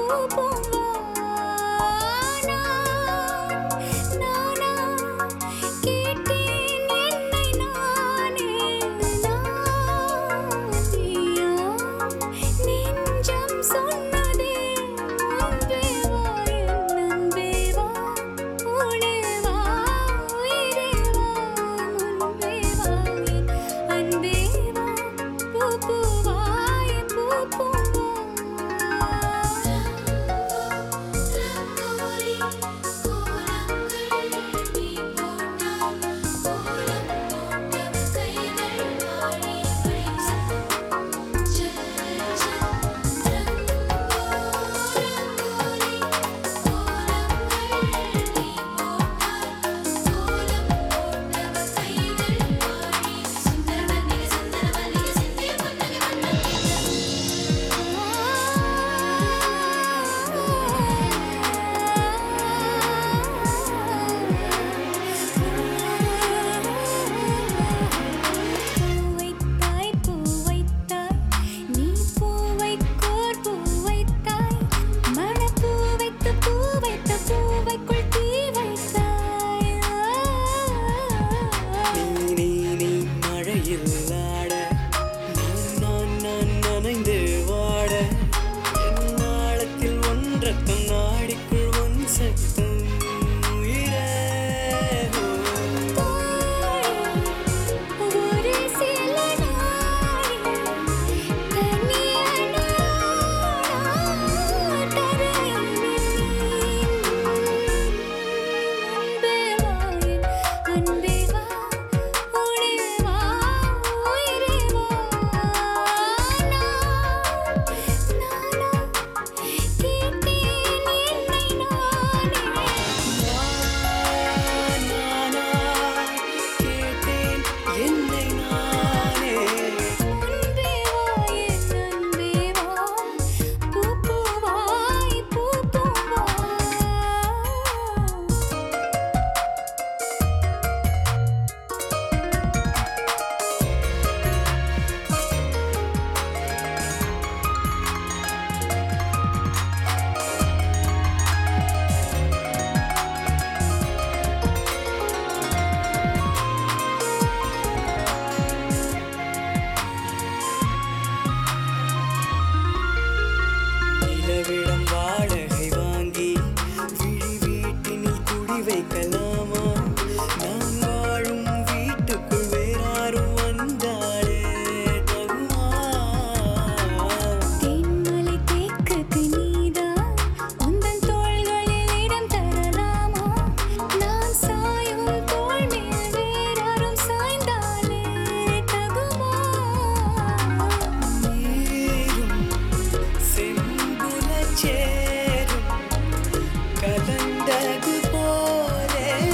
சேரும் கலந்தது போலே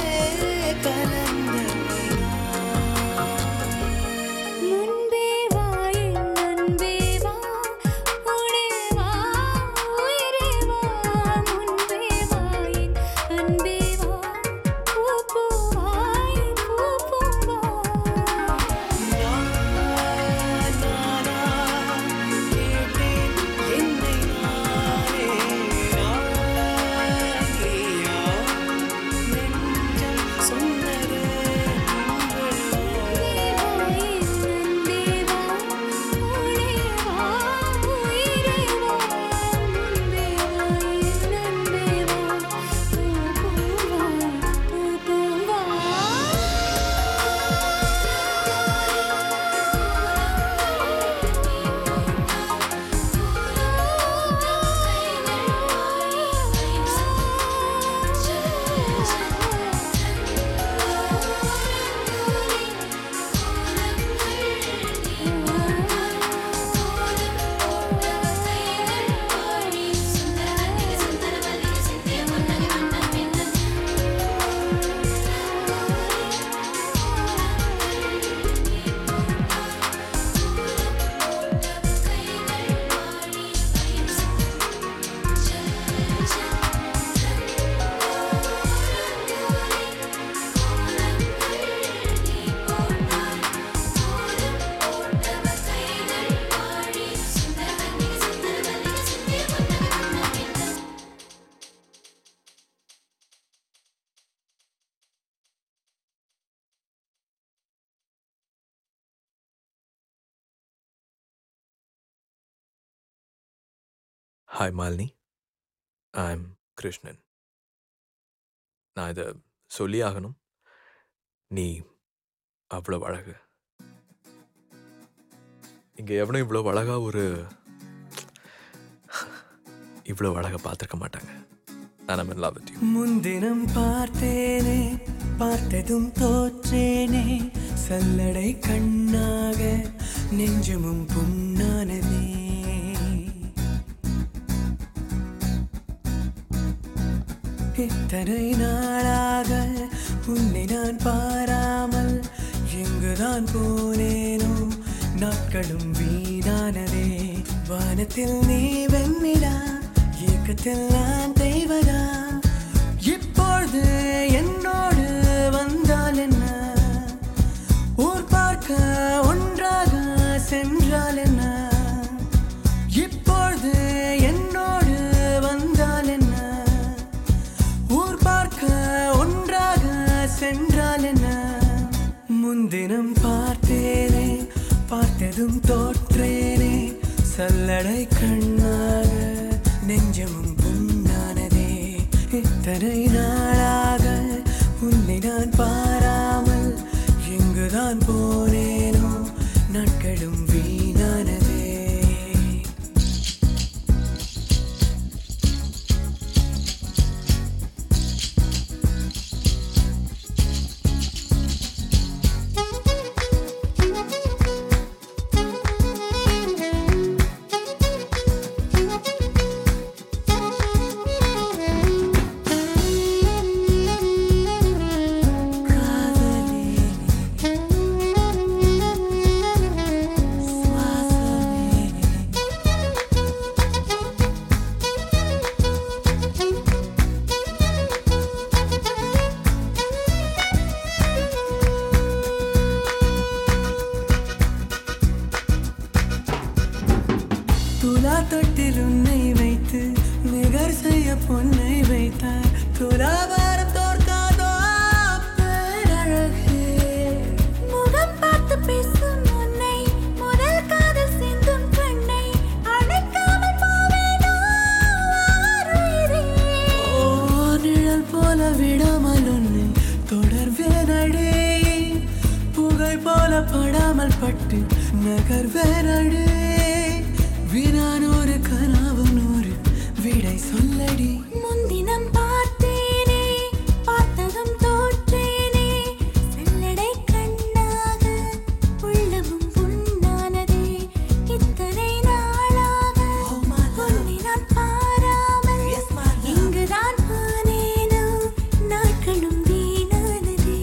hi Malini I am Krishnan நான் இதை சொல்லி ஆகணும் நீ அவ்வளோ அழகு இங்கே எவனும் இவ்வளோ அழகா ஒரு இவ்வளோ அழகை பார்த்துருக்க மாட்டாங்க நான் ஐம் லவ் வித் யூ முன்தினம் பார்த்தேனே பார்த்ததும் தோற்றேனே சல்லடை கண்ணாக நெஞ்சமும் புண்ணானதே இத்தனை நாளாக உன்னை நான் பாராமல் எங்குதான் போனேனோ நாட்களும் வீணானதே வானத்தில் நீ வெண்ணிலா ஏக்கத்தில் நான் தெய்வதா இப்பொழுது என்னோடு வந்தால் என்ன ஊர் பார்க்க ஒன்றாக சென்றால் என்ன இப்பொழுது என்னோடு வந்தால் என்ன ஊர் பார்க்க ஒன்றாக சென்றால் என்ன முன்தினம் பார்த்தேனே பார்த்ததும் தோற்றேனே சல்லடை கண்ணாக நெஞ்சமும் புண்ணானதே இத்தனை நாளாக உன்னை நான் பாராமல் எங்குதான் போனேனோ நாட்களும் வீணானதே துலா தொட்டில் உன்னை வைத்து நிகர் செய்ய பொன்னை வைத்தார் துலாபாரம் தோற்காதோ பேரழகே முகம் பார்த்து பேசும் உன்னை முதல் காதல் சிந்தும் கண்ணை அணைக்காமல் போவேனோ ஆருயிரே. ஓ நிழல் போல விடாமல் உன்னை தொடர்வேனடே புகை போல படாமல் பட்டு நகர்வேனடே வினானூறு கனவு நூறு விடை சொல்லடி முன்தினம் பார்த்தேனே பார்த்ததும் தோற்றேனே செல்லடை கண்ணாக உள்ளமும் புண்ணானதே இத்தனை நாளாக உன்னை நான் பாராமல் இங்குதான் போனேனோ நாட்களும் வீணானதே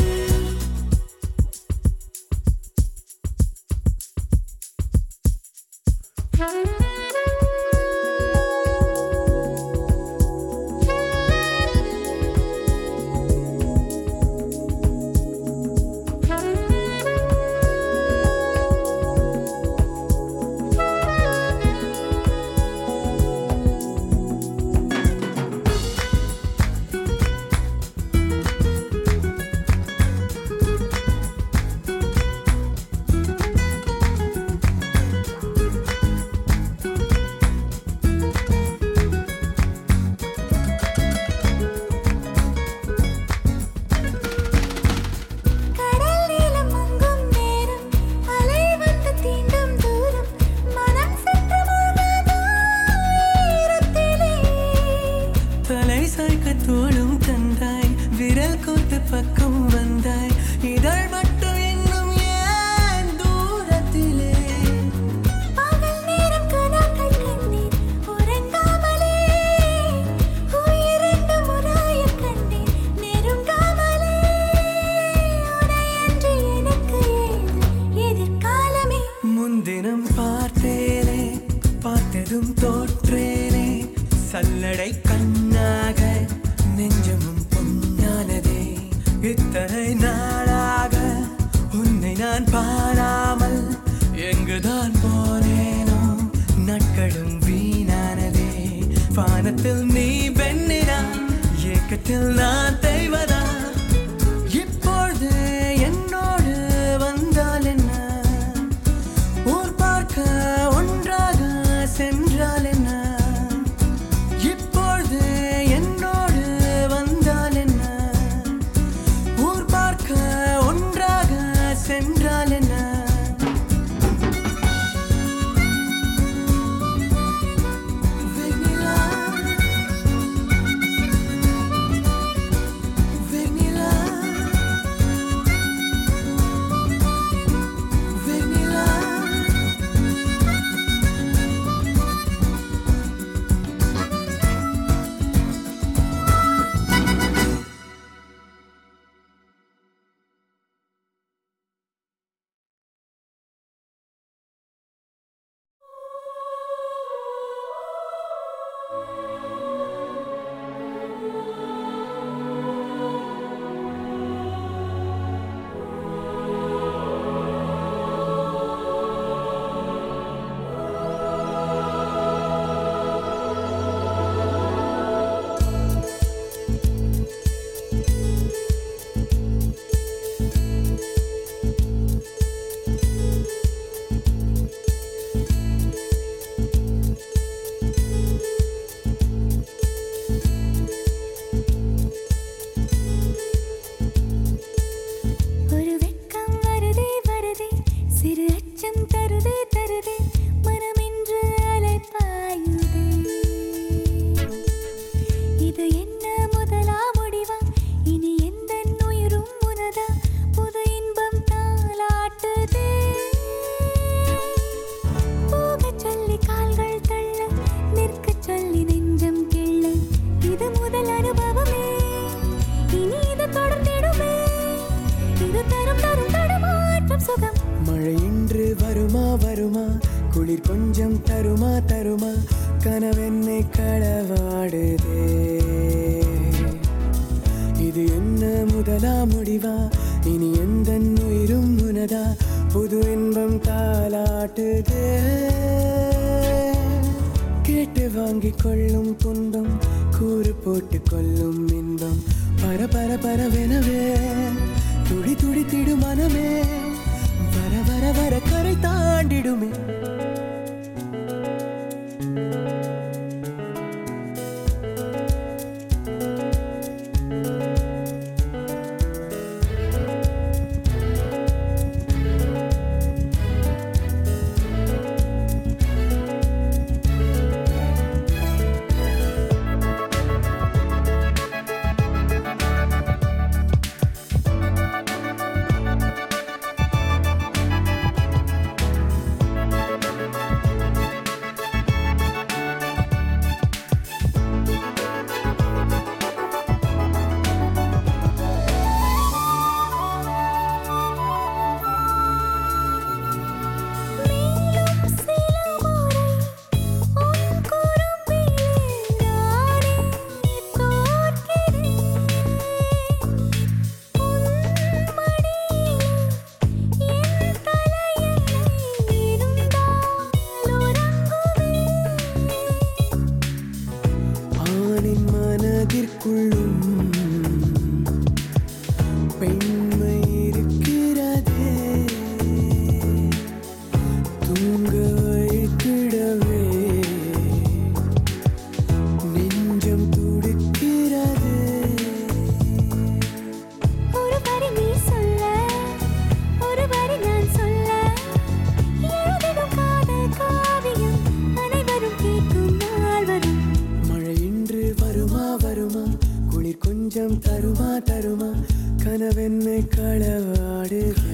கடல் நீலம் மங்கும் நேரம் அலை வந்து தீண்டும் தூரம் மனம் சென்று மூழ்காதோ ஈரத்திலே தலை சாய்க்க தோளும் தந்தாய் விரல் கோர்த்து பக்கம் வந்தாய் இதழ் மட்டும் இன்னும் ஏன் தூரத்திலே பகல் நேரம் கனாக்கள் கண்டேன் உறங்காமலே உயிரெண்டு முறாயக் கண்டேன் நெருங்காமலே உனையன்றி எனக்கு ஏது எதிர்காலமே முன்தினம் பார்த்தேனே பார்த்ததும் தோற்றேனே சல்லடை கண்ணாக நெஞ்சமும் பொன்னானதே இத்தனை நாளாக உன்னை நான் பாராமல் எங்குதான் போனேனோ நாட்களும் வீணானதே வானத்தில் நீ வெண்ணிடா ஏக்கத்தில் நான் தெய்வதா இப்பொழுது என்னோடு வந்தால் என்ன ஊர் பார்க்க ஒன்றாக சென்றால் என்ன கனவென்னை களவாடுதே இது என்ன முதலா முடிவா இனி எந்த உயிரும் உனதா புது இன்பம் தாலாட்டுதே கேட்டு வாங்கிக் கொள்ளும் துன்பம் கூறு போட்டு கொள்ளும் இன்பம் பர பர பரவெனவே துடி துடித்திடு மனமே வர வர வர கரை தாண்டிடுமே மேலும் சில முறை உன் குறும்பிலே நானே தோற்கிறேன் உன் மடியில் என் தலையணை இருந்தால் உறங்குவேன் ஆணின் மனதிற்குள்ளும் பெண்மை இருக்கிறதே தூங்க வைத்திடவே நெஞ்சம் துடிக்கிறதே ஒரு வரி நீ சொல்ல ஒரு வரி நான் சொல்ல எழுதிடும் காதல் காவியம் அனைவரும் கேட்கும் நாள் வரும் மழை இன்று வருமா வருமா குளிர் கொஞ்சம் தருமா தருமா கனவென்னை களவாடுதே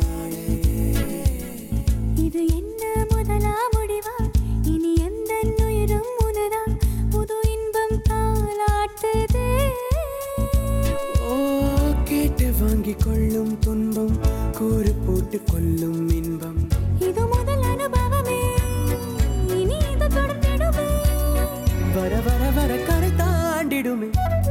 இது என்ன முதலா முடிவா இனி எந்த உயிரும் உனதா புது இன்பம் தாளாட்டுதே ஓ கேட்டு வாங்கிக் கொள்ளும் துன்பம் கூறு போட்டு கொள்ளும் இன்பம் இது முதல் அனுபவமே இனி இது தொடர்ந்திடுமே வர வர வர கரை தாண்டிடுமே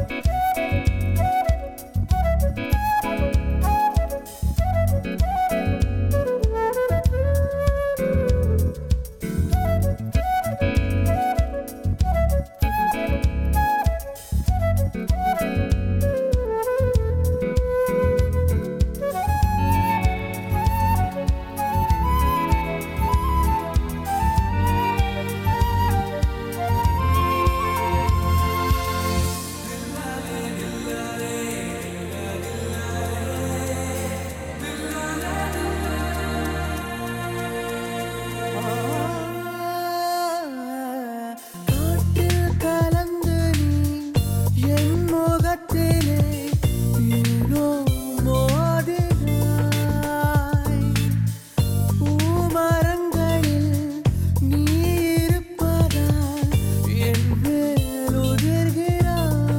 காற்றில் கலந்து நீ என் முகத்திலே ஏனோ மோதினாய் பூமரங்களில் நீ இருப்பதால் என் மேல் உதிர்கிறாய்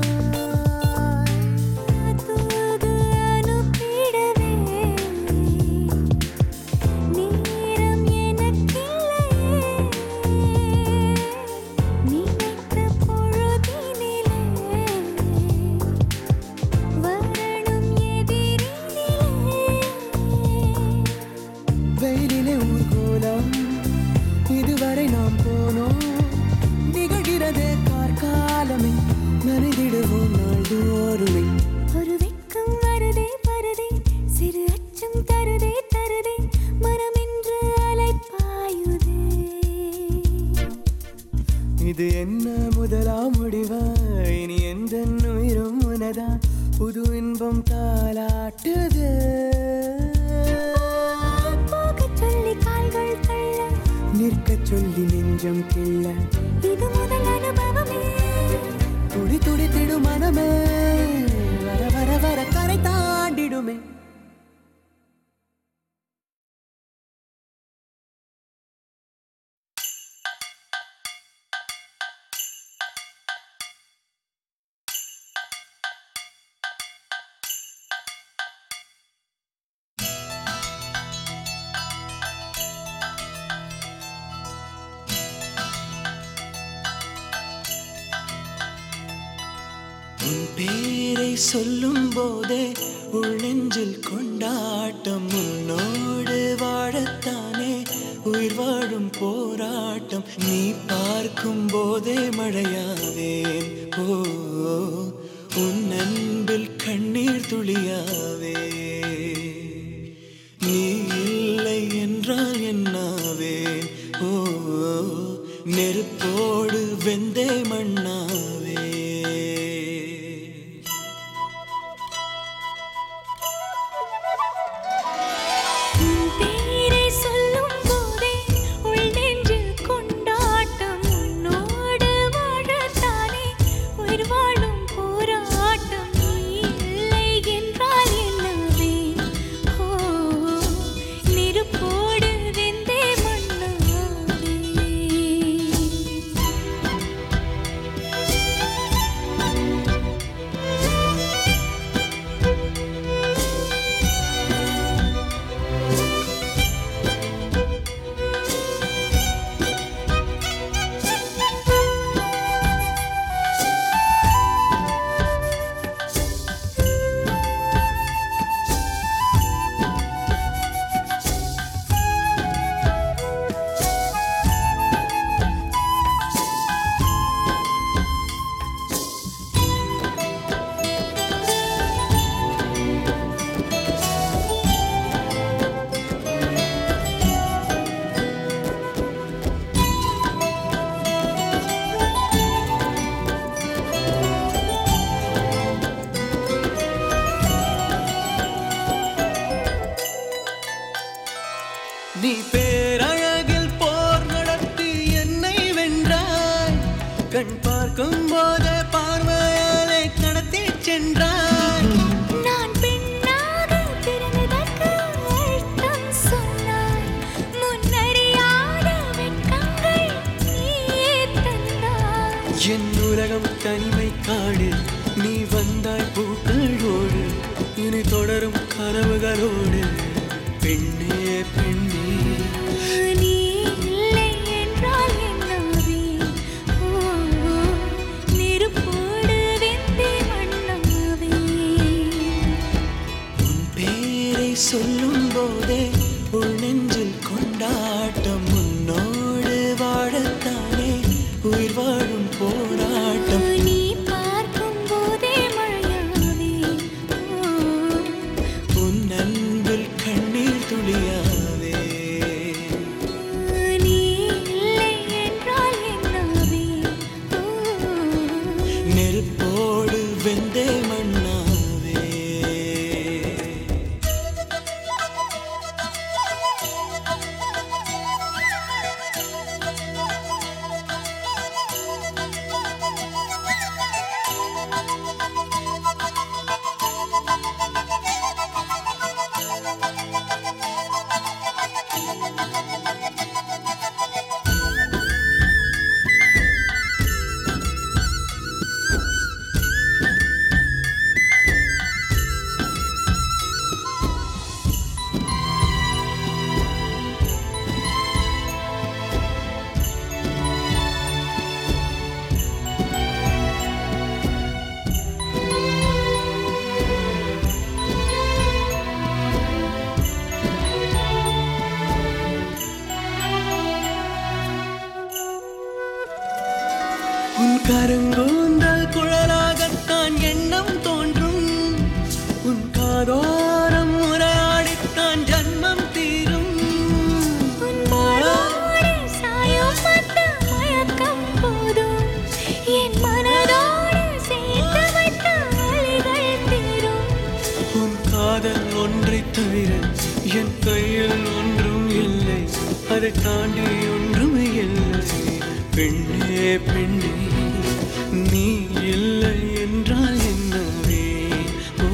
தூது அனுப்பிடவே நேரம் எனக்கில்லையே நினைத்த பொழுதினிலே வரணும் எதிரினிலே வெயிலிலே ஊர்கோலம் இதுவரை நாம் போனோம் நிகழ்கிறதே கார்காலமே நனைதிடுவோம் நாள்தோறுமே ஒரு வெட்கம் வருதே வருதே சிறு அச்சம் தருதே தருதே மனமென்று அலைப்பாயுதே இது என்ன முதலா முடிவா இனி எந்த உயிரும் உனதா புது இன்பம் தாலாட்டுது போகச் சொல்லி கால்கள் தள்ள நிற்கச் சொல்லி நெஞ்சம் கிள்ள இது முதல் அனுபவமே துடி துடித்திடு மனமே வர வர வர கரை தாண்டிடுமே உன் பேரை சொல்லும் போதே உள்ளெஞ்சில் கொண்டாட்டம் உன்னோடு வாழத்தானே உயிர் வாழும் போராட்டம் நீ பார்க்கும் போதே மழையாவேன் ஓ உன் அன்பில் கண்ணீர் துளியாவே நீ இல்லை என்றால் என்னாவேன் ஓ நெருப்போடு வெந்தே மண்ணாவே உன் பேரை சொல்லும் போதே உள் நெஞ்சில் கொண்டாட்டம் உன்னோடு வாழத்தானே உயிர் வாழும் போராட்டம் நீ இல்லை என்றால் என்னவே ஓ நெருப்போடு வெந்தே மண்ணாவே நீ பேரழகில் போர் நடத்தி என்னை வென்றாய் கண் பார்க்கும் போதே பார்வையாலே கடத்தி சென்றாய் நான் பெண்ணாக பிறந்ததற்கு அர்த்தம் சொன்னாய் முன்னறியாத வெட்கங்கள் நீயே தந்தாய் என் உலகம் தனிமை காடு நீ வந்தாய் பூக்களோடு இனி தொடரும் கனவுகளோடு பெண்ணே பெண்ணே நீ இல்லை என்றால் என்னாவே ஓ நெருப்போடு வெந்தே மண்ணாவே உன் பேரை சொல்லும் போதே உள் நெஞ்சில் கொண்டாட்டம் உன்னோடு வாழத்தானே உயிர் வாழும் போராட்டம் நீ பார்க்கும் போதே மழையாவே ஓ உன் அன்பில் கண்ணீர் துளியாவே நீ இல்லை என்றால் என்னாவே ஓ நெருப்போடு வெந்தே மண்ணாவே உன் கருங்கூந்தல் குழலாகத்தான் எண்ணம் தோன்றும் உன் காதோரம் உரையாடித்தான் ஜன்மம் தீரும் உன் மாடோடு சாயும் மத்த மயக்கம் போதும் என் மனதோடு சேர்த்து வைத்த அலைகள் தீரும் உன் காதல் ஒன்றைத் தவிர என் கையில் ஒன்றும் இல்லை அதை தாண்டி ஒன்றும் இல்லை பெண்ணே பெண்ணே நீ இல்லை என்றால் என்னவே ஓ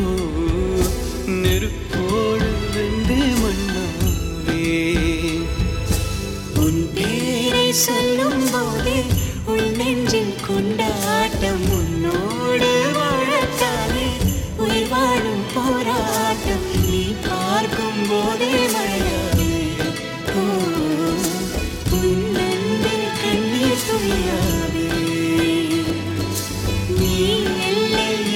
நெருப்போடு வெந்தே மண்ணாவே உன் பேரை சொல்லும் போதே உள் நெஞ்சில் கொண்டாட்டம் உன்னோடு வாழத்தானே உயிர் வாழும் போராட்டம் நீ பார்க்கும் போதே மழையாவே ஓ, உன் அன்பில் கண்ணீர் துளியாவே நீ இல்லை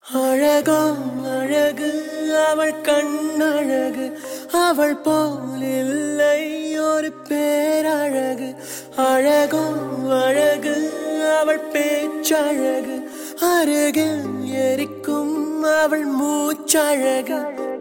அழகோ அழகு அவள் கண்ணழகு அவள் போல் இல்லை ஒரு பேரழகு அழகோ அழகு அவள் பேச்சழகு அருகில் எரிக்கும் அவள் மூச்சழகு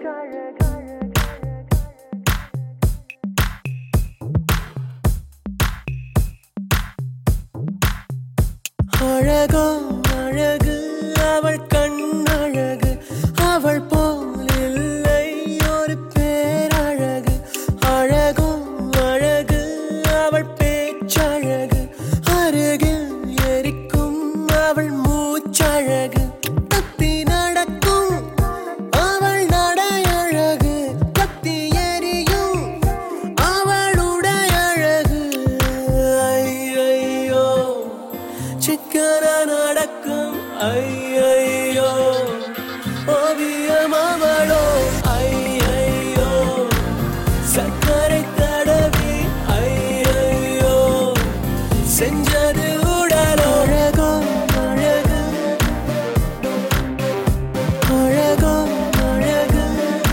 அழகோ அழகு அவள் கண்ணழகு அவள் போல் இல்லை ஒரு பேரழகு அழகோ அழகு அவள் பேச்சழகு அருகில் எரிக்கும் அவள் மூச்சழகு தப்பி நடக்கும் அவள் நடையழகு கத்தி எரியும் அவளுடைய அழகு ஐயையோ சிக்கன நடக்கும் ஐயையோ ஓவியம் அவளோ ஐயையோ சக்கரை தடவி ஐயையோ செஞ்சது உடலோ அழகோ அழகு அழகோ அழகு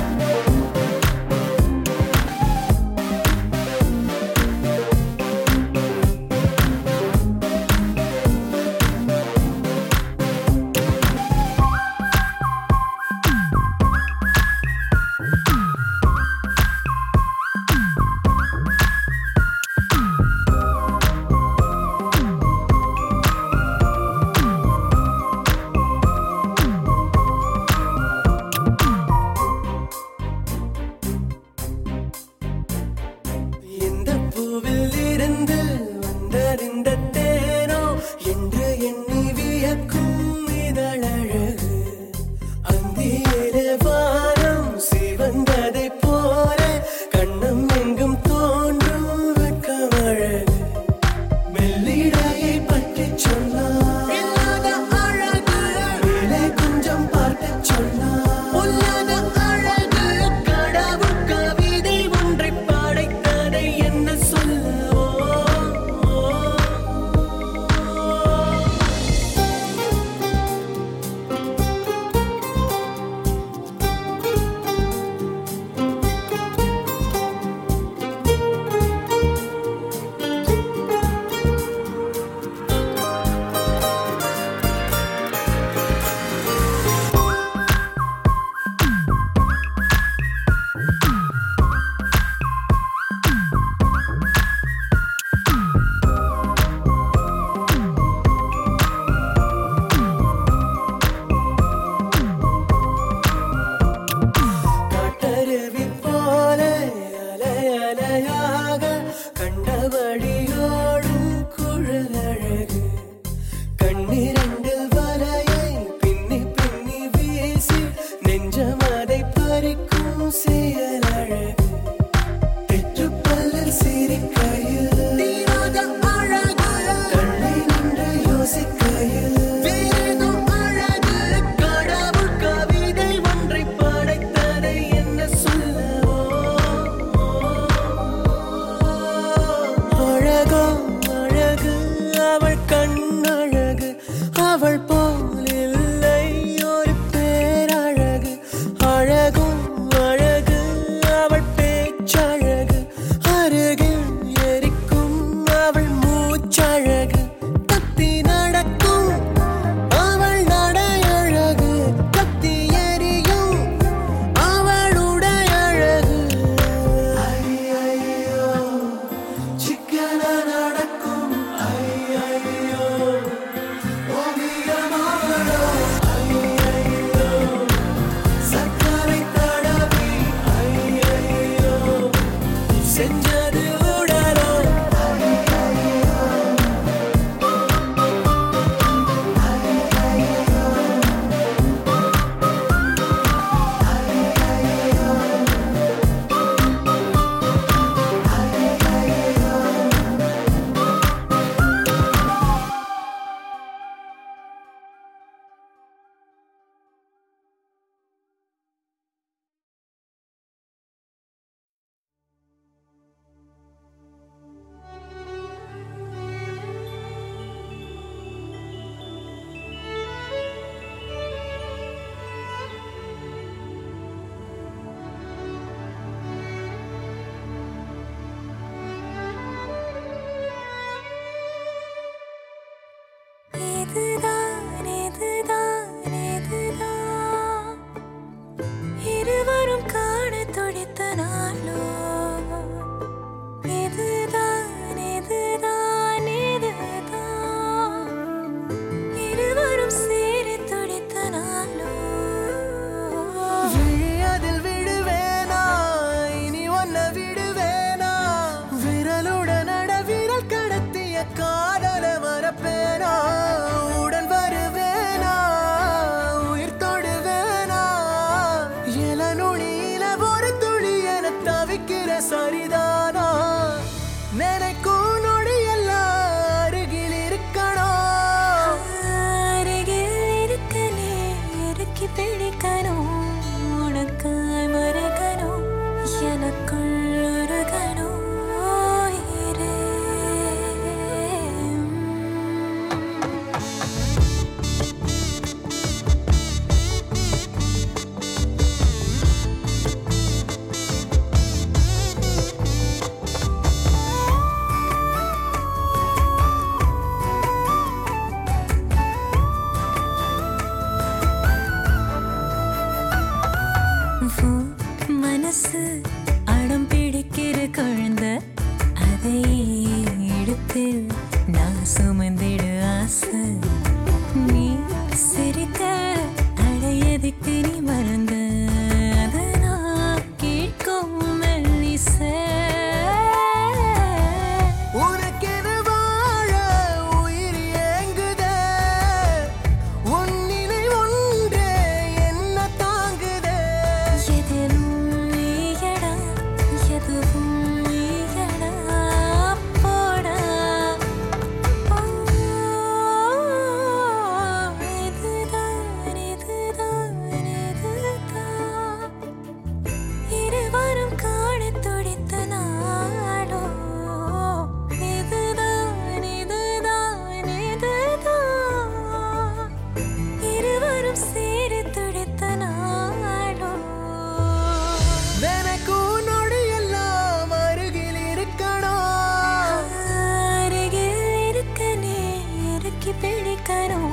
எந்த பூவில் இருந்து வந்தறிந்த தேனோ என்று எண்ணி வியக்கும் இதழழகு அந்தியிலே வானம் சிவந்ததை போல கண்ணம் எங்கும் தோன்றும் வெட்கமழகு மெல்லிடையை பற்றி சொன்னார் இல்லாத அழகு மேலே கொஞ்சம் பார்த்து சொன்னார் பொல்லாத அழகு கடவுள் கவிதை ஒன்றை படைத்ததை என்ன சொல்லவோ காட்டருவி போல அலை அலையாக கண்டபடியோடும் குழலழகு கண்ணிரண்டில் வலையை பின்னி பின்னி வீசி நெஞ்சம் அதை பறிக்கும் செயலழகு தெற்றுப்பல்லில் சிரிக்கையில் தீராத அழகு தள்ளி நின்று யோசிக்கையில் வேறேதோ அழகு கடவுள் கவிதை ஒன்றை படைத்ததை என்ன சொல்லவோ அழகோ அதையே எடுத்து நான் சுமந்திட ஆசை நீ சிரித்த அடையதுக்கு நீ மறந்த அதை நான் கேட்கும் மெல்லிசை. உனக்கென வாழ உயிர் ஏங்குதே உன் நினை ஒன்றே என்ன தாங்குதே எதிலும் நீயடா, எதுவும் நீயடா, போடா. ஓ, இதுதான், இதுதான், இதுதான். இருவரும் காணத் துடித்த நாடோ. இதுதான், இதுதான், இதுதான். இருவரும் சேர துடித்த நாடோ. எனக்கும் நொடி எல்லாம் அருகில் இருக்கணும் அருகில் இருக்க நீ இறுக்கி பிடிக்கணும்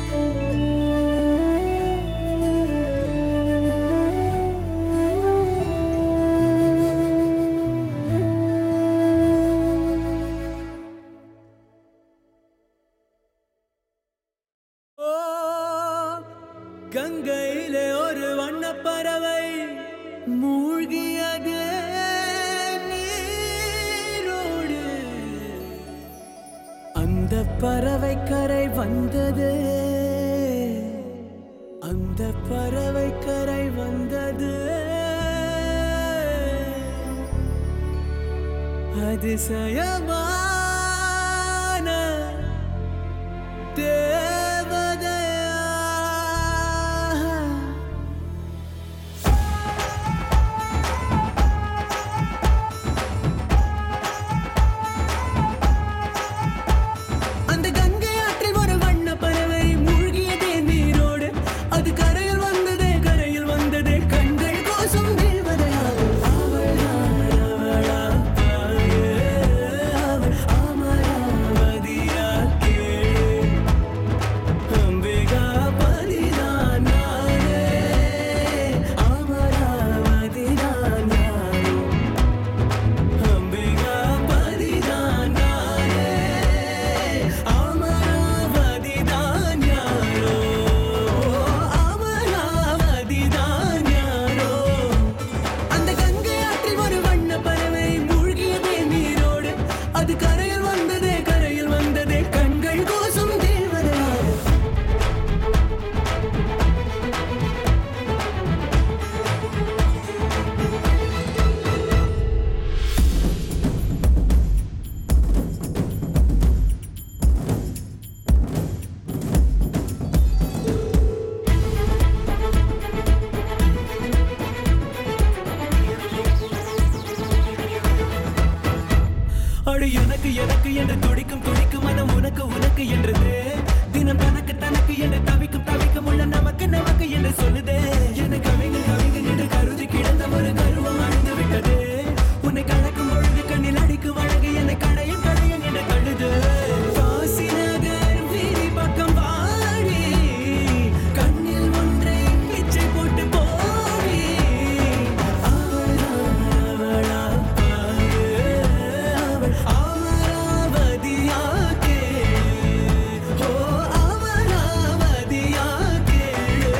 ஓ கங்கையிலே ஒரு வண்ணப்பறவை மூழ்கியது நீரோடு அந்த பறவை கரை வந்தது அந்த பறவை கரை வந்தது அதிசயமான தேவதையா அந்த கங்கை ஆற்றில் ஒரு வண்ண பறவை மூழ்கியதே நீரோடு அது கரையில் வந்ததே கரையில் வந்ததே கண்கள் கோசம் வீழ்வதையாகும் அவள் அவளா தாயே, அவள் அமராவதியா கேளு அம்பிகா பதிதான் நானே அமராவதிதான் நானே அம்பிகா பதிதான் நானே அமராவதிதான் யாரோ அமராவதிதான் யாரோ அந்த கங்கை ஆற்றில் ஒரு வண்ண பறவை மூழ்கியதே நீரோடு அது கரையில் வந்ததே கரையில் வந்ததே கண்கள் கோசம் தேவதையாகும் அடு எனக்கு எனக்கு என்று துடிக்கும் துடிக்கும் மனம் உனக்கு உனக்கு என்றது தினம் தனக்கு தனக்கு என்று தவிக்கும் தவிக்கும் உள்ள நமக்கு நமக்கு என்று சொல்லுதே என்னை கவிங்க கவிங்க என்று கருதி கிடந்த ஒரு கருவம் அழிந்து விட்டது உன்னை கலக்கும் பொழுது கண்ணில் அடிக்கு வழங்கு என்னை கடையும் கடையும் என்று தள்ளுது காசி நகர் வீதி பக்கம் வாடி கண்ணில் ஒன்றை பிச்சை போட்டு போடி அவளா அவளா பாரு அவள் அமராவதியா கேளு ஓ அமராவதியா கேளு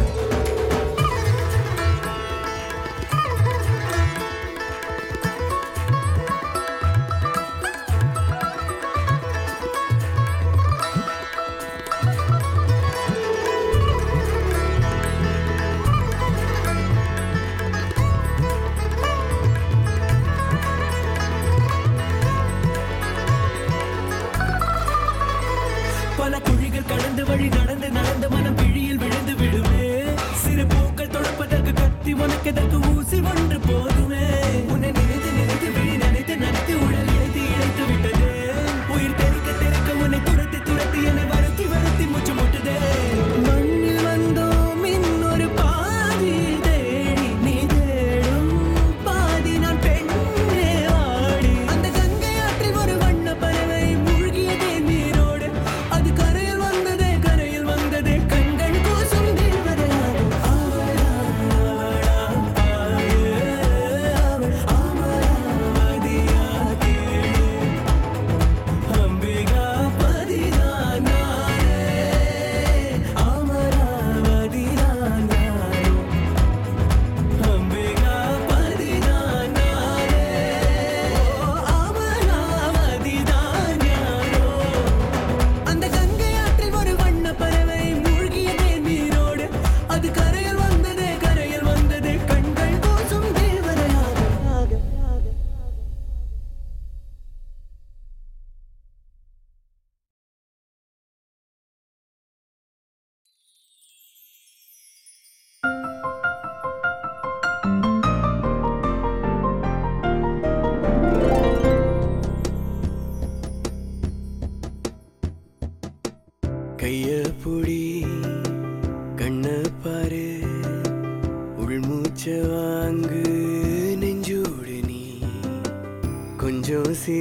பல குழிகள் கடந்து வழி நடந்து நடந்து மனம் பிழியில் விழுந்து விடுமே சிறு பூக்கள் தொடுப்பதற்கு கத்தி உனக்கு எதற்கு ஊசி ஒன்று போதுமே உன்னை நினைத்து நினைத்து விழி நினைத்து நினைத்து உடல் இழைத்து இழைத்து விட்டது உயிர் தெறிக்க தெறிக்க உன்னை துரத்தி துரத்தி என்னை வருத்தி வருத்தி மூச்சு முட்டுதே மண்ணில் வந்தோம் இன்னொரு பாதி தேடி நீ தேடும் பாதி நான் பெண்ணே வாடி அந்த கங்கை ஆற்றில் ஒரு வண்ண பறவை மூழ்கியதே நீரோடு அது கரையில் வந்ததே கரையில் வந்ததே கண்கள் கோசம் தேவதையாகும் அவளா அவளா பாயே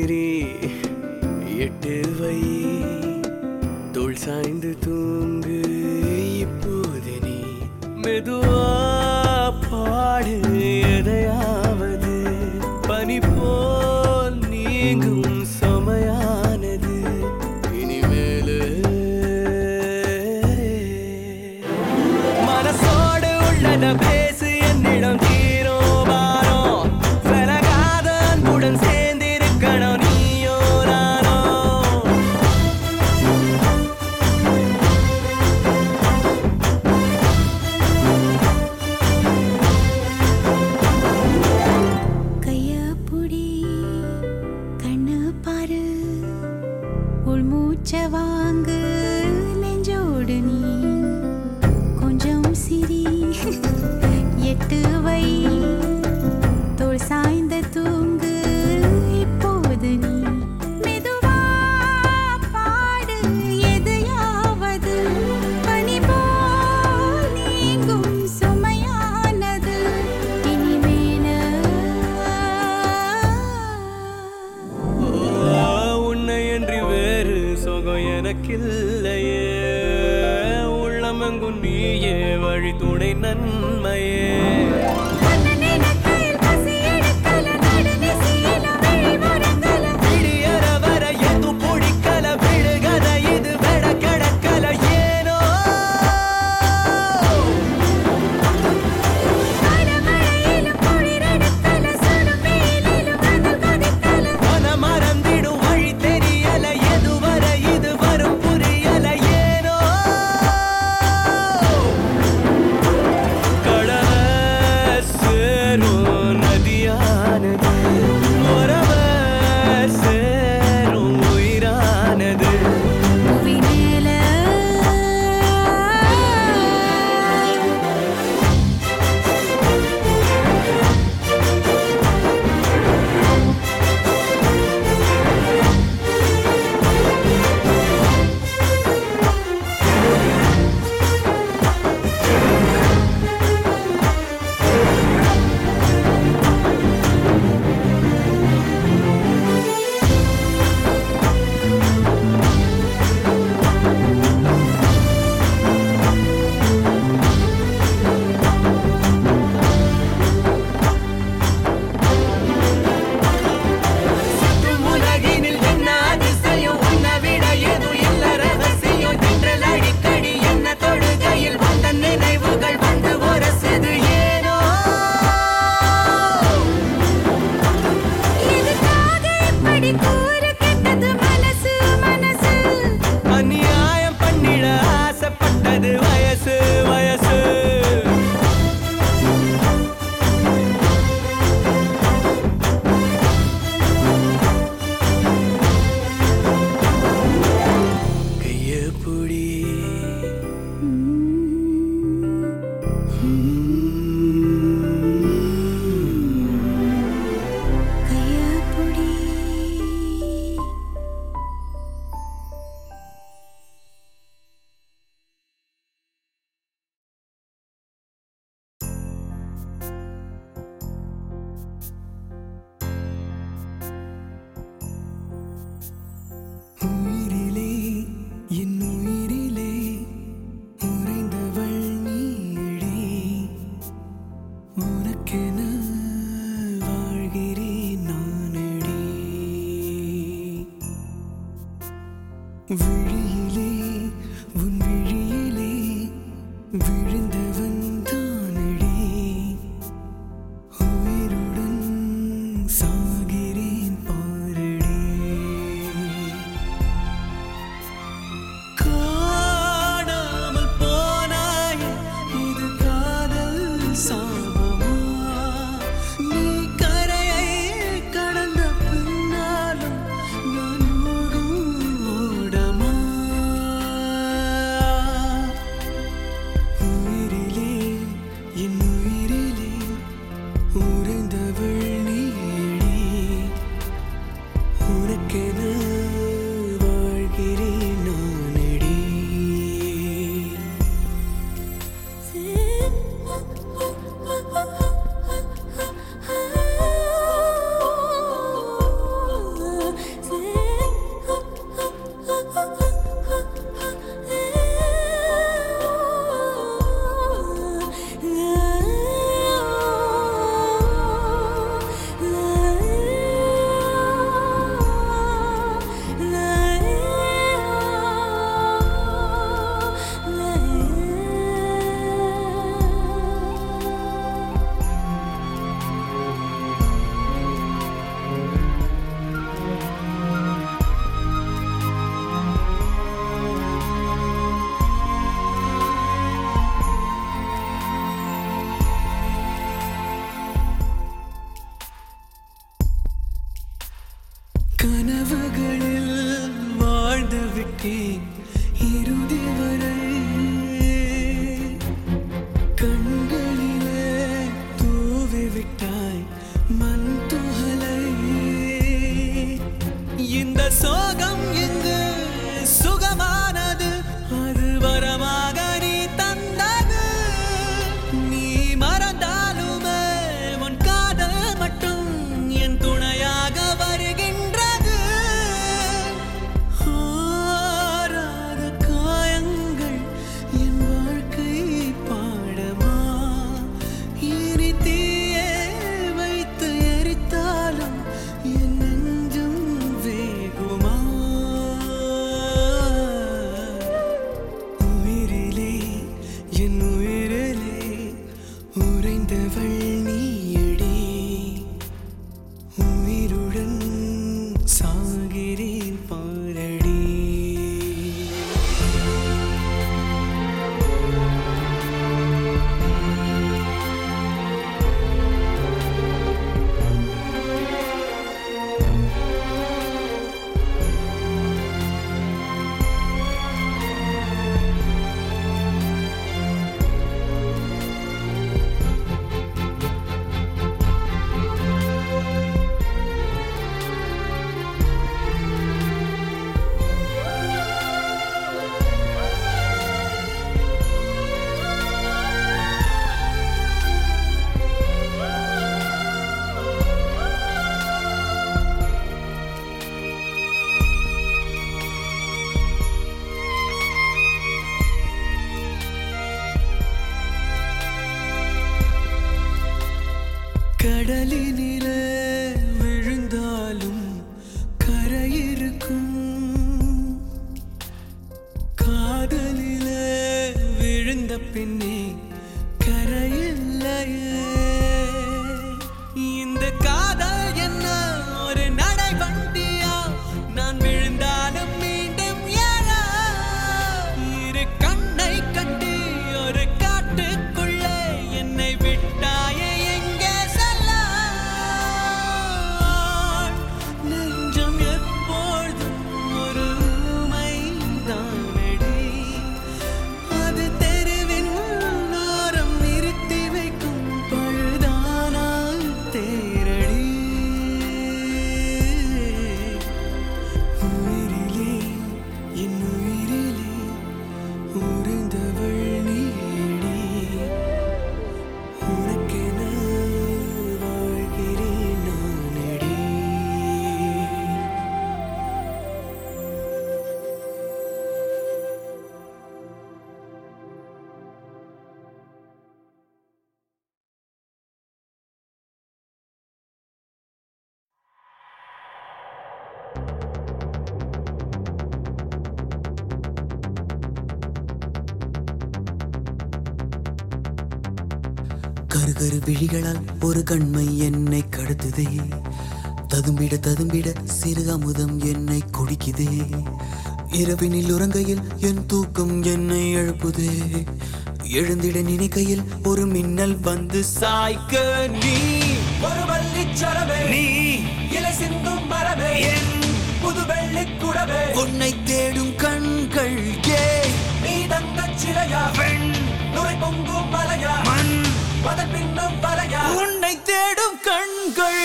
உசிரி எட்டு வை தோள் சாய்ந்து தூங்கு இப்போது நீ மெதுவா பாடு எதையாவது பனி போல் நீங்கும் சமையானது இனிமேலு மனசோடு உள்ளத பேசு என்னிடம் தீரோ வாரோ விலகாத அன்புடன் சேர்ந்திருக்கணும் நீயோ நானோ கைய புடி கண்ணு பாரு உள்மூச்ச வாங்கு நெஞ்சோடு நீ கொஞ்சம் சிரி எட்டு வை தோள் சாய்ந்த தூங்கு இப்போது நீ மெதுவா பாடு எதையாவது பனி போல் நீங்கும் சுமையானது இனிமேல உன்னை என்று வேறு சுகம் எனக்கில்லையே உள்ளமெங்கும் நீயே வழி துணை நன்மையே விடியற வர எது பிடிக்கல விழுகத இது வெட கிடக்கல ஏனோ மன மறந்திடும் வழி தெரியல எதுவரை இது வரும் புரியல ஏனோ கடல சேரும் நதியானது உறவ சேரும் உயிரானது சுற்றும் உலகினில் என்ன அதிசயம் உன்னை விட எதுவும் இல்ல ரகசியம் என்றல் அடிக்கடி என்ன தொழுகையில் வந்த நினைவுகள் வந்து உரசுது ஏனோ அநியாயம் பண்ணிட ஆசைப்பட்டது வயசு வயசு கைய புடி உயிரிலே என் உயிரிலே உறைந்தவள் நீடி உனக்கென வாழ்கிறேன் நானடி விழியிலே உன் விழியிலே விழுந்தவன் தானடி உயிருடன் சாகிறேன் பாரடி காணாமல் போனாய் இது காதல் சாபமா நீ கரையை கடந்த பின்னாலும் நான் மூழ்கும் ஓடமா உயிரிலே என் உயிரிலே உறைந்தவள் நீடி உனக்கென வாழ்கிறேன் நானடி ஆ கனவுகளில் வாழ்ந்து விட்டேன் இறுதி வரை கண்களிலே தூவி விட்டாய் மண் துகளை இந்த சோகம் இங்கு சுகமானது அது வரமாக நீ தந்தது நீ மறந்தாலுமே உன் காதல் மட்டும் என் துணையாக வருகின்றது ஆறாத காயங்கள் என் வாழ்க்கை பாடமா இனி தீயே வைத்து எரித்தாலும் என் நெஞ்சம் வேகுமா உயிரிலே என் உயிரிலே உறைந்தவள் நீயடி உயிருடன் சாகிறேன் பாரடி கடலினில விழுந்தாலும் கரையிருக்கும் காதலில விழுந்த பின்னே கரையில்லையே இந்த காதல் என்ன ஒரு நடை வண்டியா நான் விழுந்தாலும் மீண்டும் எழ இரு கண்ணை கட்டி ஒரு காட்டுக்குள்ளே என்னை விட்டாயே எங்கே செல்ல நெஞ்சம் எப்பொழுதும் ஒரு ஊமைதானடி அது தெருவின் ஓரம் நிறுத்தி வைக்கும் பழுதானால் தேரடி உயிரிலே என் உயிரிலே உறைந்தவள் நீடி உனக்கென வாழ்கிறேன் நானடி கருகரு விழிகளால் ஒரு கண்மை என்னை கடத்துதே ததும்பிட ததும்பிட சிறு அமுதம் என்னை குடிக்குதே இரவினில் உறங்கையில் என் தூக்கம் என்னை எழுப்புதே எழுந்திட நினைக்கையில் ஒரு மின்னல் வந்து சாய்க்க நீ ஒரு வள்ளிச்சரமே நீ இலை சிந்தும் மரமே என் புது வெள்ளிக் குடவே உன்னை தேடும் கண்கள் ஏ நீ தங்கச் சிலையா பெண் நுரை பொங்கும் மலையா மண் அதன் பின்னும் வலையா உன்னை தேடும் கண்கள்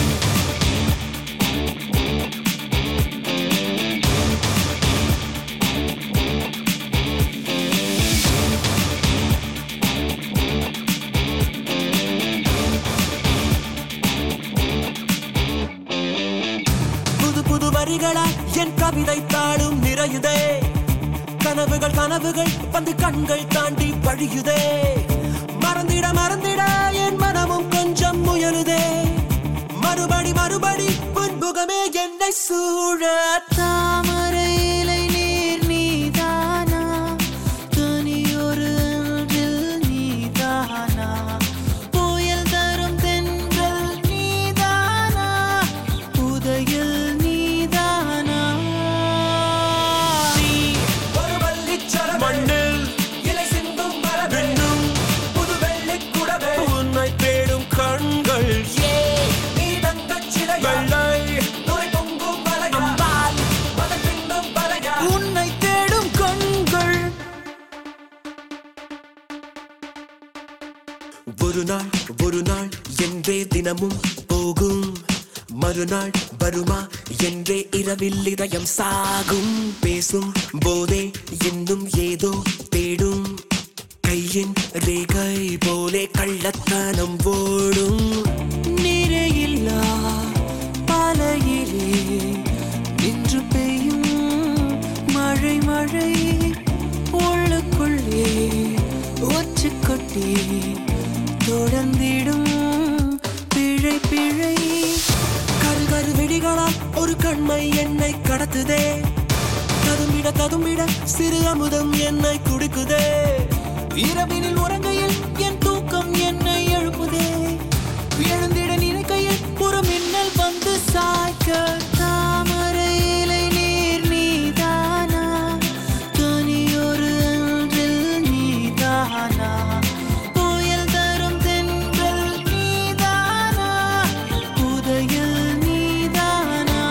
புது புது வரிகளால் என் கவிதை தாளும் நிறையுதே கனவுகள் கனவுகள் வந்து கண்கள் தாண்டி வழியுதே மறந்திட மறந்திட என் மனமும் கொஞ்சம் முயலுதே மறுபடி மறுபடி புன்முகமே என்னை சூழ தாமரை இலை நீர் நீதானா தனியொரு அன்றில் நீதானா புயல் தரும் தென்றல் நீதானா புதையல் நீதானா ஒரு வள்ளிச்சரமே மண்ணில் இலை சிந்தும் மரமே என்னும் புது வெள்ளிக் குடவே உன்னை தேடும் கண்கள் ஏ நீ தங்கச் சிலையா வெள்ளை நுரை பொங்கும் ஒரு நாள் ஒரு நாள் என்றே தினமும் போகும் மறுநாள் வருமா என்றே இரவில் இதயம் சாகும் பேசும் போதே இன்னும் ஏதோ தேடும் கையின் ரேகை போலே கள்ளத்தனம் ஓடும் நிறையில்லா பாலையிலே நின்று பெய்யும் மழை மழை உள்ளுக்குள்ளே ஒச்சு கொட்டி தொடர்ந்திடும் பிழை பிழை கரு கரு வெடிகளால் ஒரு கண்மை என்னை கடத்துதே ததும்பிட ததும்பிட சிறு அமுதம் என்னை குடிக்குதே இரவினில் உறங்கையில் என் தூக்கம் என்னை எழுப்புதே எழுந்திட நினைக்கையில் ஒரு மின்னல் வந்து சாய்க்க தாமரை இலை நீர் நீதானா தனியொரு அன்றில் நீதானா புயல் தரும் தென்றல் நீதானா புதையல் நீதானா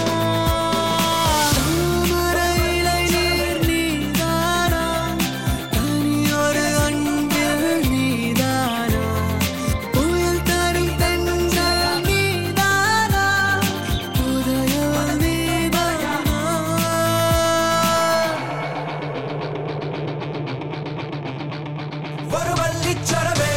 தாமரை இலை நீர் நீதானா தனியொரு அன்பில் நீதானா புயல் தரும் தென்றல் நீதானா புதையல் நீதானா ஒரு வள்ளிச்சரமே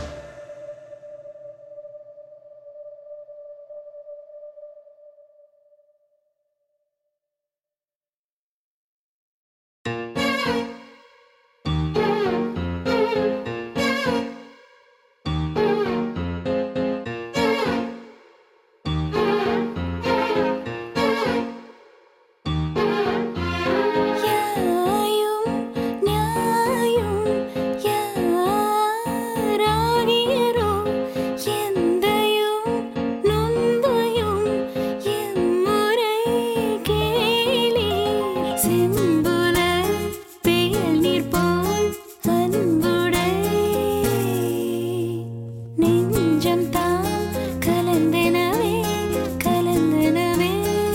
யாயும் நியாயும் யாராகியரோ எந்தையும் நொந்தையும் எம்முறை கேளீர் செம்புல பெயல் நீர் போல் அன்புடை நெஞ்சம் தான் கலந்தெனவே கலந்தெனவே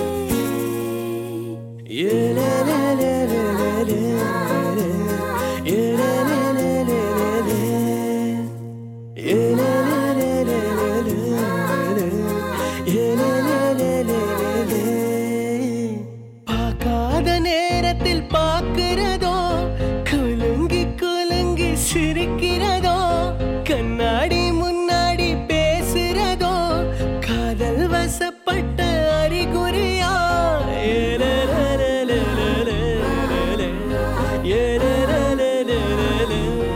பார்க்காத நேரத்தில் பார்க்கிறதோ குலுங்கி குலுங்கி சிரிக்கிறதோ கண்ணாடி முன்னாடி பேசுறதோ காதல் வசப்பட்ட அறிகுறியா ஏலலலலலலலல. ஏலலலலலலல.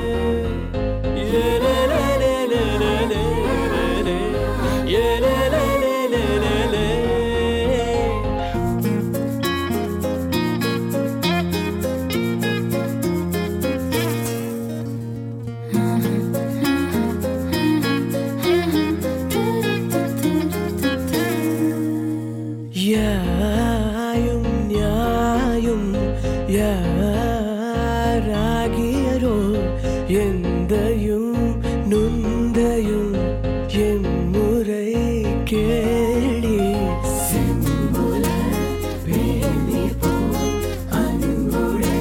ஏலலலலலலல. ஏலலலலலலல. யாயும் நியாயும் யாராகியரோ எந்தையும் நுந்தையும் எம்முறை கேளி செம்புல வேலி போல் அன்புடை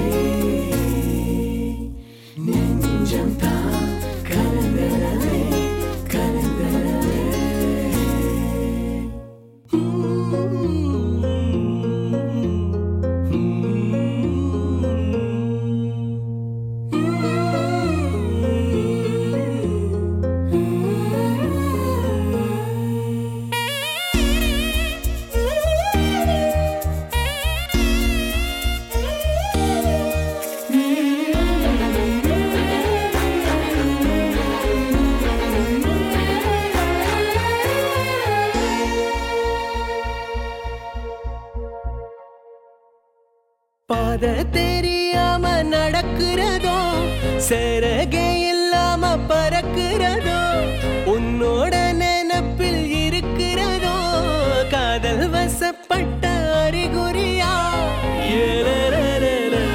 நெஞ்சம் தான் கலந்தனவே கலந்தனவே பாத தெரியாம நடக்கிறதோ சிறகே இல்லாம பறக்கிறதோ உன்னோட நினப்பில் இருக்கிறதோ காதல் வசப்பட்ட அறிகுறியா ஏலலலலலலல.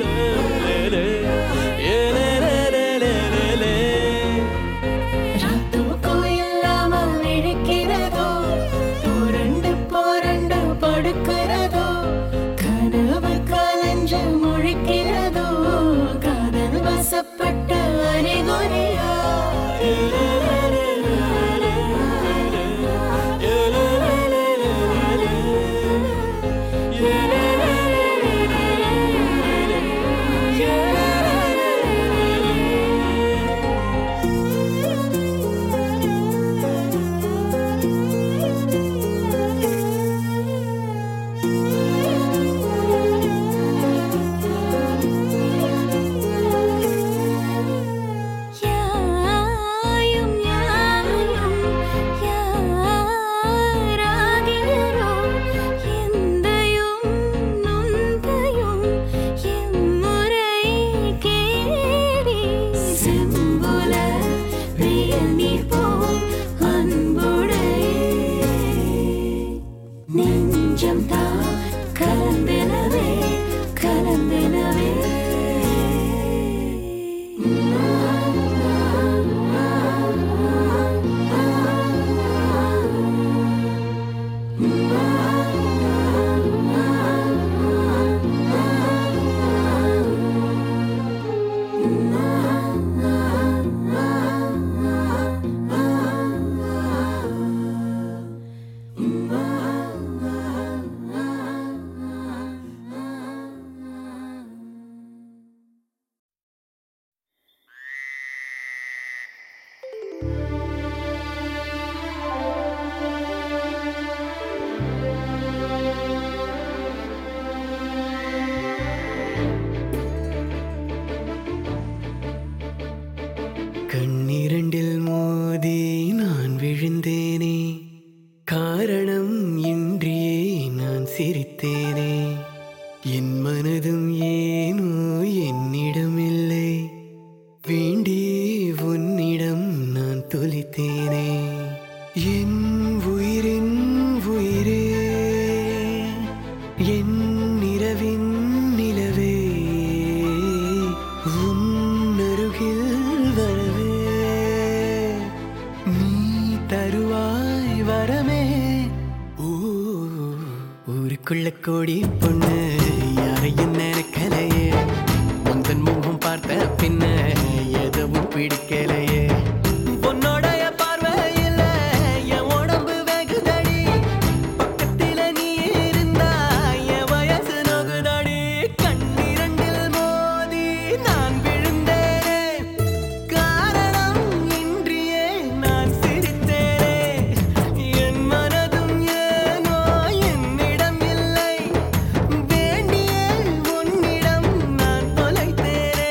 ஏலலலலலலல. தூக்கம் இல்லாமல் விழிக்கிறதோ புரண்டு புரண்டு படுக்கிறதோ கனவு கலைஞ்சு முழிக்கிறதோ காதல் வசப்பட்ட அறிகுறியா நினைத்தேனே என் மனதும் ஏனோ என்னிடமில்லை வேண்டி உன்னிடம் நான் தொலைத்தேனே என் உயிரின் உயிரே என் நிறவின் நிலவே உன் அருகில் வரவே நீ தருவாய் வரமே ஊ, ஊருக்குள்ள கோடி பொண்ணு யாரையும் நினைக்கலையே முந்தன் முகம் பார்த்த பின்ன எதுவும் பிடிக்கலையே உன்னோடைய பார்வையில என் உடம்பு வெகுதடி பக்கத்தில நீ இருந்தா என் வயசு நகுதடி கண்ணிரண்டில் மோதி நான் விழுந்தேனே காரணம் இன்றியே நான் சிரித்தேனே என் மனதும் ஏனோ என்னிடம் இல்லை வேண்டிய உன்னிடம் நான் தொலைத்தேனே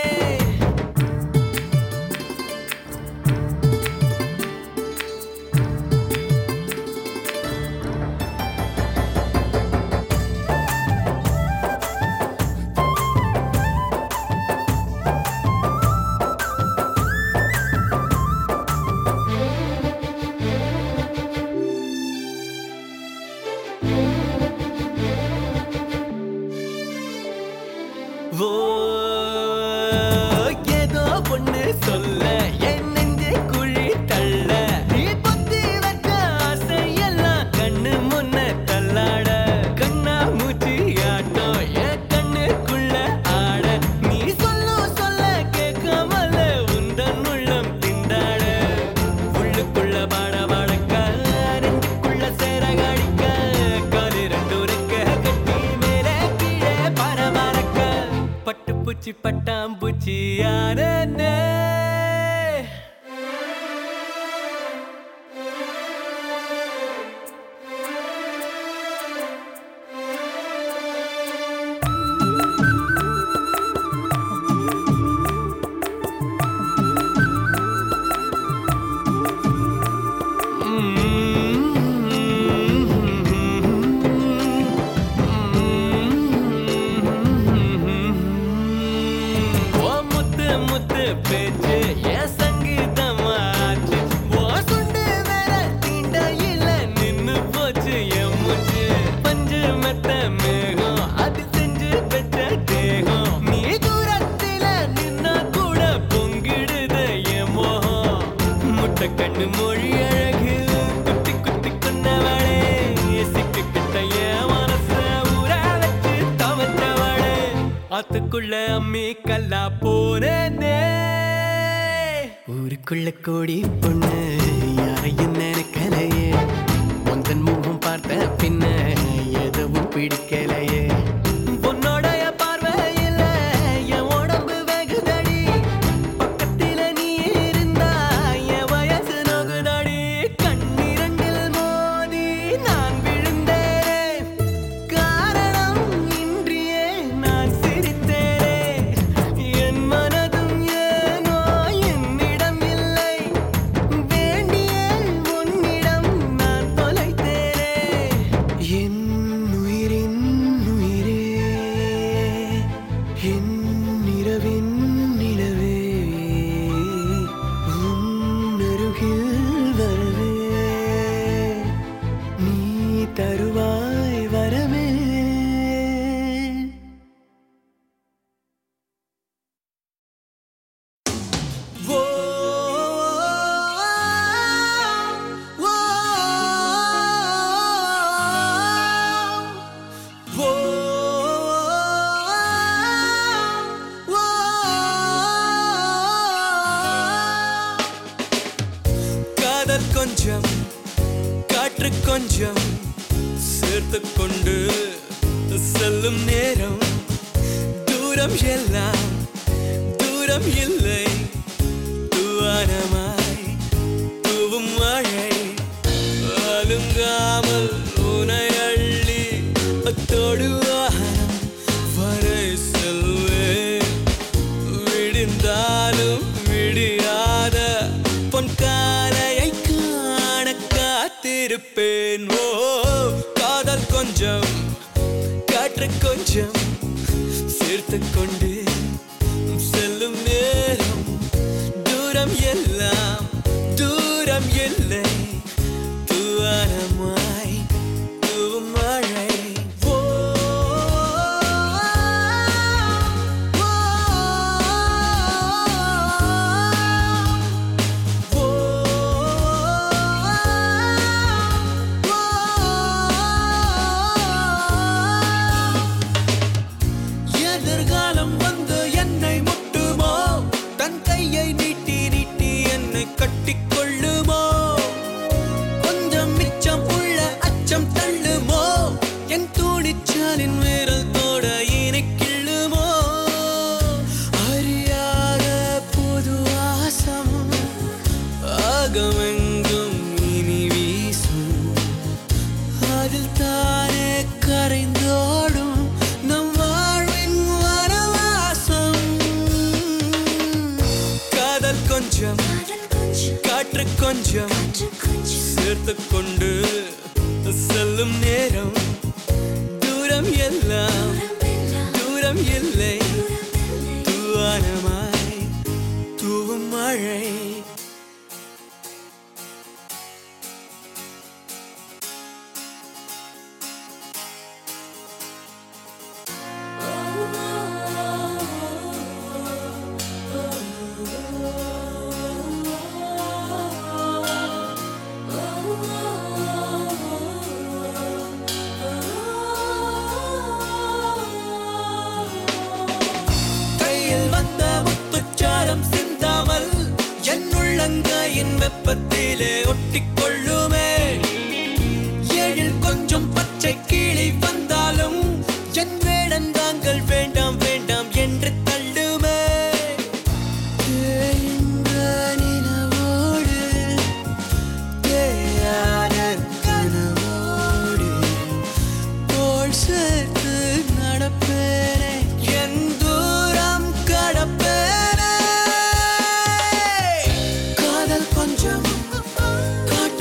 ஓ ஏதோ ஒண்ணு சொல்ல என் நெஞ்சு குழி தள்ள நீ பொத்தி வச்ச ஆசையெல்லாம் கண்ணு முன்ன தள்ளாட கண்ணா மூச்சி ஆட்டம் என் கண்ணுக்குள்ள ஆட நீ சொல்லும் சொல்ல கேட்காமல உந்தன் உள்ளம் திண்டாட உள்ளுக்குள்ள பாட பாடக்க நெஞ்சுக்குள்ள சேர காடிக்க காலு ரெண்டு இருக்க கட்டி மேலே கீழே பரபரக்க பட்டு பூச்சி பட்டாம்பூச்சி யாரே ஓ முத்து முத்து பேச்சு என் சங்கீதமாச்சு ஓ சுண்டு வேற தீண்டையில நின்னு போச்சு என் மூச்சு பஞ்சு மெத்த மேகம் அது செஞ்சு பெற்ற தேகம் நீ தூரத்தில நின்னா கூட பொங்கிடுது என் மோகம் முட்டை கண்ணு மொழி அழகு குத்தி குத்தி கொண்டவளே சிக்கு கிட்ட என் மனச ஊற வச்சு தவச்சவளே ஆத்துக்குள்ள அம்மி கல்லா போனே ஊருக்குள்ள கோடி பொண்ணு யாரையும் நினைக்கலையே முந்தன் முகம் பார்த்த பின்ன எதுவும் பிடிக்கலையே உன்னோடைய பார்வையில என் உடம்பு வெகுதடி பக்கத்தில நீ இருந்தா என் வயசு நகுதடி கண்ணிரண்டில் மோதி நான் விழுந்தேனே காரணம் இன்றியே நான் சிரித்தேனே என் மனதும் ஏனோ என்னிடம் இல்லை வேண்டிய உன்னிடம் நான் தொலைத்தேனே என் உயிரின் உயிரே என் இரவின் நிலவே உன் அருகில் வரவே நீ தருவாய் வரமே ஓ ஓ ஓ காதல் கொஞ்சம் காற்று கொஞ்சம் சேர்த்து கொண்டு செல்லும் நேரம் தூரம் எல்லாம் தூரம் இல்லை தூவானமாய் தூவும் மழை அலுங்காமல் உனை அள்ளி அத்தோடு வானம் வரை செல்வேன் விடிந்தாலும் விடியாத பொன் காலையை காண காத்திருப்பேன் ஓ காதல் கொஞ்சம் காற்று கொஞ்சம் சேர்த்து கொண்டு செல்லும் நேரம் தூரம் எல்லாம் தூரம் இல்லை தூவானமாய் தூவும் மழை ஓ, ஓ, எதிர்காலம் வந்து என்னை முட்டுமோ தன் கையை நீட்டி நீட்டி என்னை கட்டிக் கொள்ளுமோ கொஞ்சம் மிச்சம் உள்ள அச்சம் தள்ளுமோ என் தூணிச்சாலின் விரல் தோட இனை கிள்ளுமோ அறியாத புது வாசம் ஆகமெங்கும் இனி வீசும் அதில் தானே கரைந்தோடும் நம் வாழ்வின் வனவாசம் காதல் கொஞ்சம் காற்று கொஞ்சம் சேர்த்து கொண்டு செல்லும் நேரம் தூரம் எல்லாம் தூரம் இல்லை தூவானமாய் தூவும் மழை கையில் வந்த முத்துச்சாரம் சிந்தாமல் என் உள்ளங்கையின் வெப்பத்திலே ஒட்டிக்கொள்ளுமே எழில் கொஞ்சம் பச்சை கிளி வந்தாலும் என் வேடந்தாங்கள் வேண்டாம் வேண்டாம் என்று தள்ளுமே தேய்ந்த நிலவோடு தேயாத கனவோடு தோள் சேர்த்து நடப்பேனே என் தூரம் கடப்பேனே காதல் கொஞ்சம் காற்று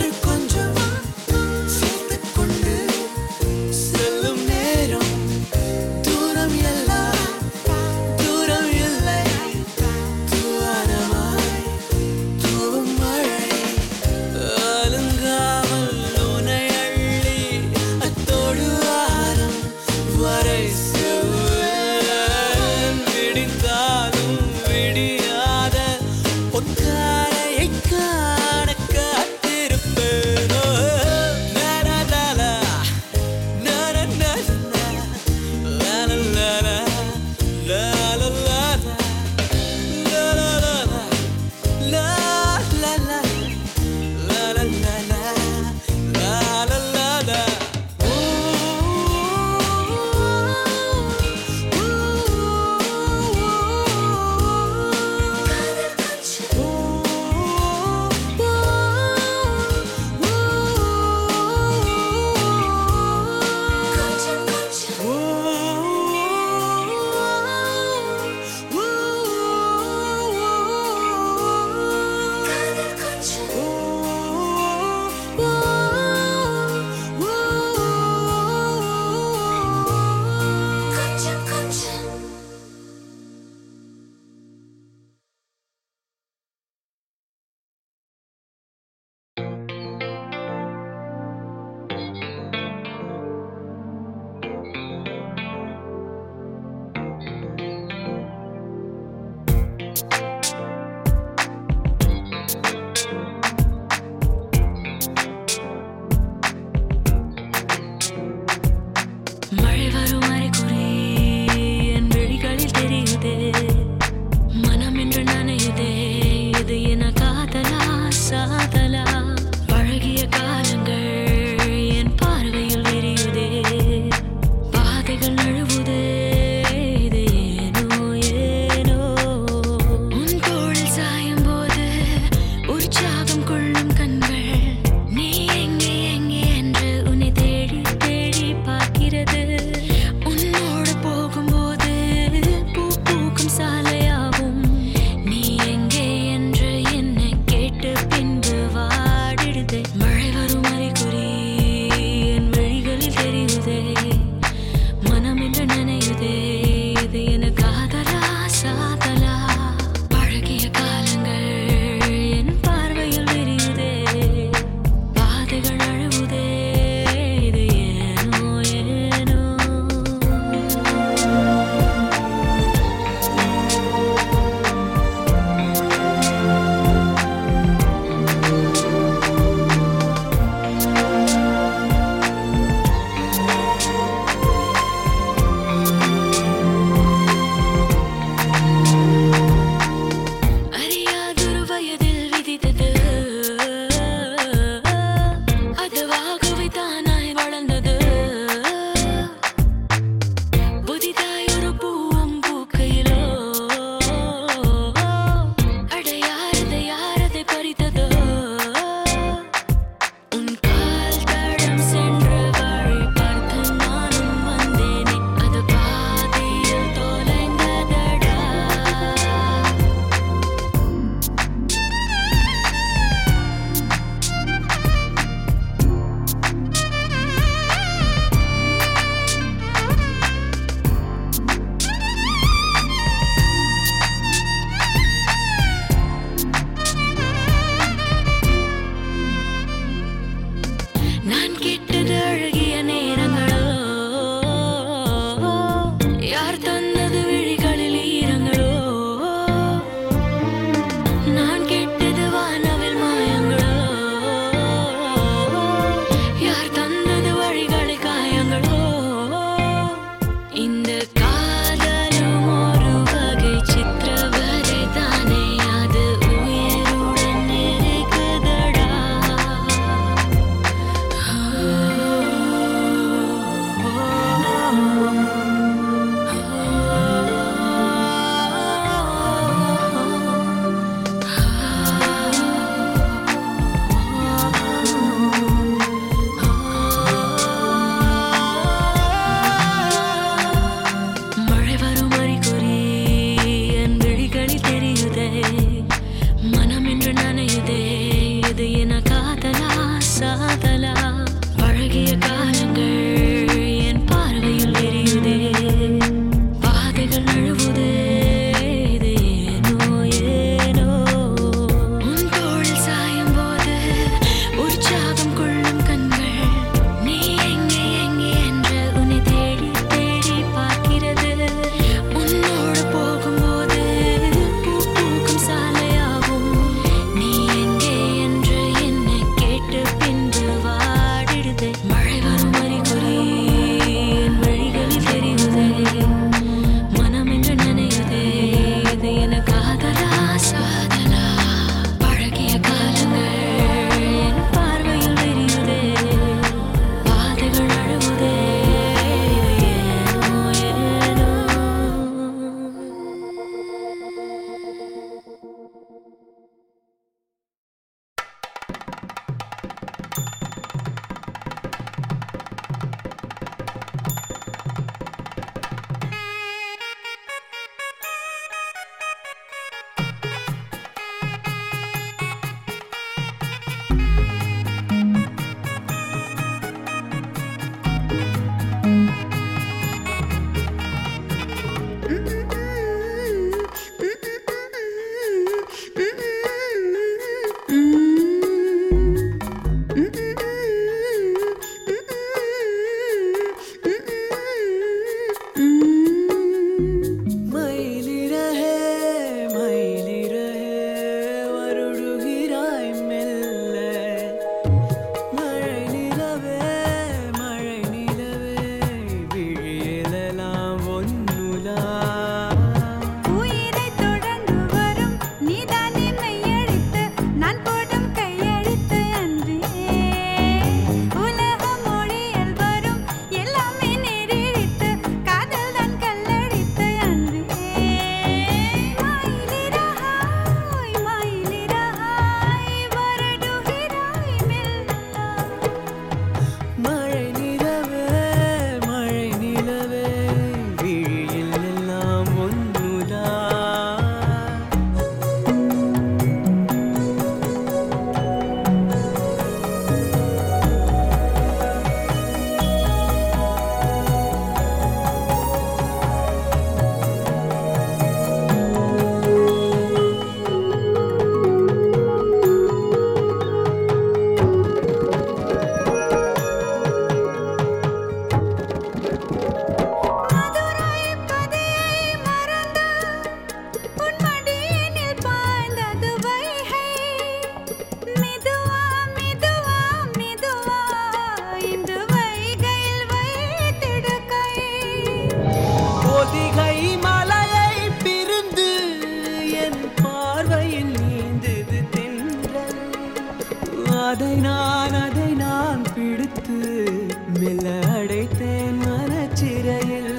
அதை நான் அதை நான் பிடித்து மெல்ல அடைத்தேன் மனச்சிறையில்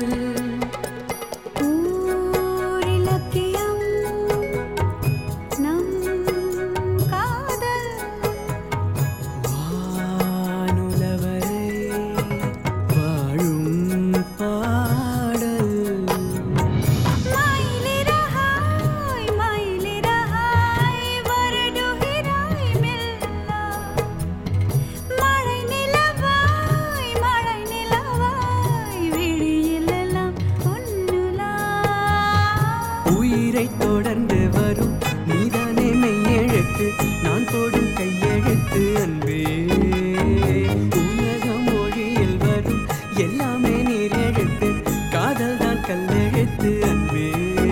ஊரிலக்கியம் நம் காதல் வானுலவரை வாழும் பாடல் மயிலிறகாய் மயிலிறகாய் வருடுகிறாய் மெல்ல மழை நிலவாய் மழை நிலவாய் விழியிலெல்லாம் உன்னுலா உயிரை தொடர்ந்து வரும் நீதானே மெய்யெழுத்து நான் போடும் கையெழுத்து அன்பே உலகம் மொழியில் வரும் எல்லாமே நீர் எழுத்து காதல் தான் கல்லெழுத்து அன்பே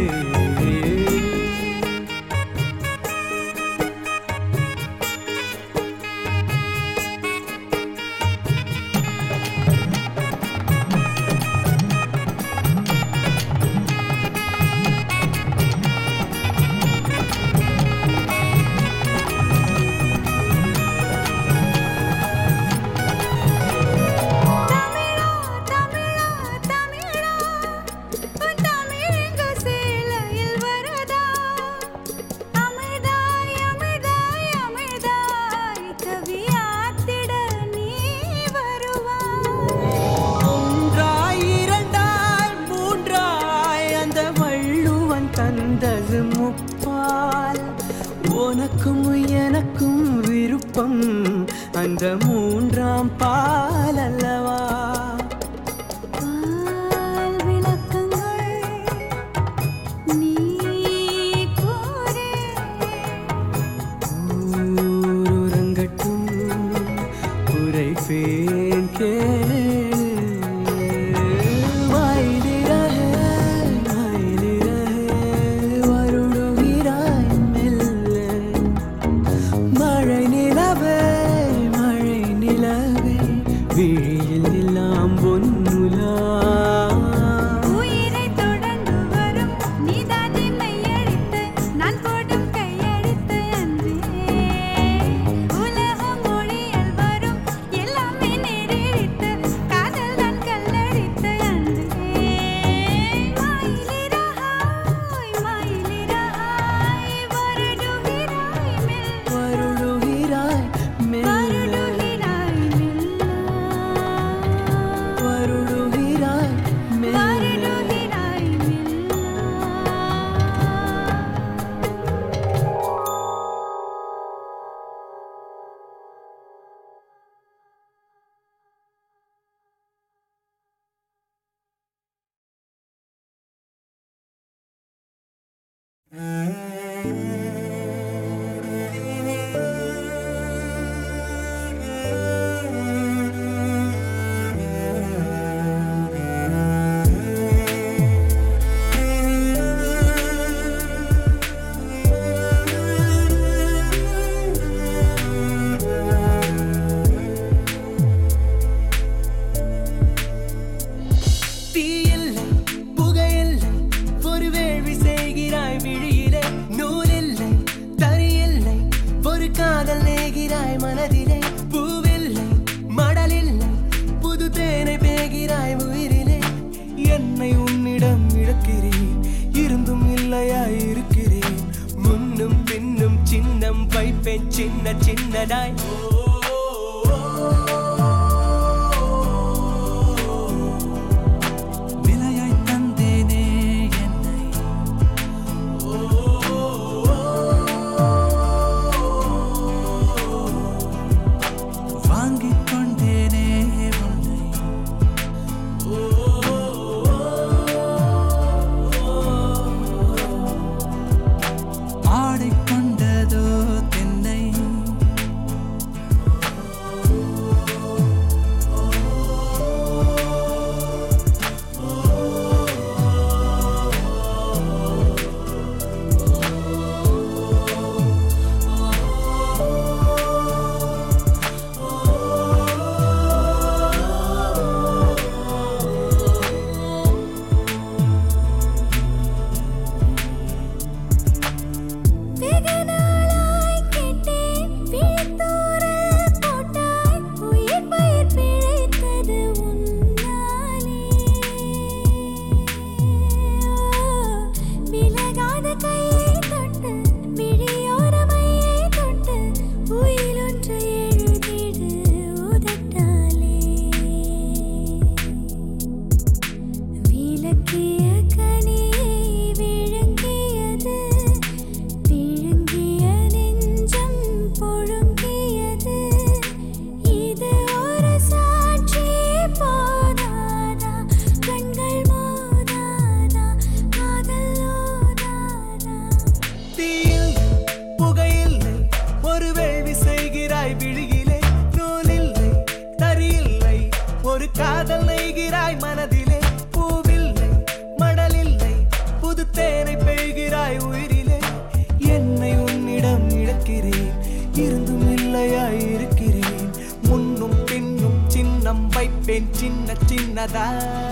தமிழா தமிழா தமிழா உன் தமிழங்க சேலையில் வரதா அமிர்தாய் அமிர்தாய் அமிர்தாய் கவியாத்திட நீ வருவாய் ஒன்றாய் இரண்டாய் மூன்றாய் அந்த வள்ளுவன் தந்தது முப்பால் உனக்கும் எனக்கும் விருப்பம் அந்த மூன்றாம் பால் அல்லவா பால் விளக்கங்கள் நீ கூறே ஊருறங்கட்டும் உரைப்பேன் கேளு மயிலிறகே, மயிலிறகே, வருடுகிறாய் மெல்ல. மழை நிலவே மழை நிலவே விழியில் எல்லாம் பொன்னுலா உயிரை தொடர்ந்து வரும் நீதானே மெய்யெழுத்து நான் போடும் கையெழுத்து அன்றே உலகம் மொழியில் வரும் எல்லாமே நேரெழுத்து காதல் தான் கல்லெழுத்து அன்றே மயிலிறகாய் மயிலிறகாய் வருடுகிறாய் மெல்ல வருடுகிறாய் மெல்ல வருடுகிறாய் மெல்ல வருடுகிறாய் மெல்ல வருடுகிறாய் மெல்ல தீயில்லை புகையில்லை ஒரு வேள்வி செய்கிறாய் விழியிலே நூலில்லை தறியில்லை ஒரு காதல் நேகிறாய் மனதிலே பூவில்லை மடலில்லை புது தேனை பேகிறாய் உயிரிலே என்னை உன்னிடம் இழக்கிறேன் இருந்தும் இல்லையாய் இருக்கிறேன் முன்னும் பின்னும் சின்னம் வைப்பேன் சின்ன சின்னதாய் விலையாய் தந்தேனே என்னை வாங்கிக் கொண்டேனே உன்னை ஆடிக்கொண்டதோ தென்னை சொன்னதா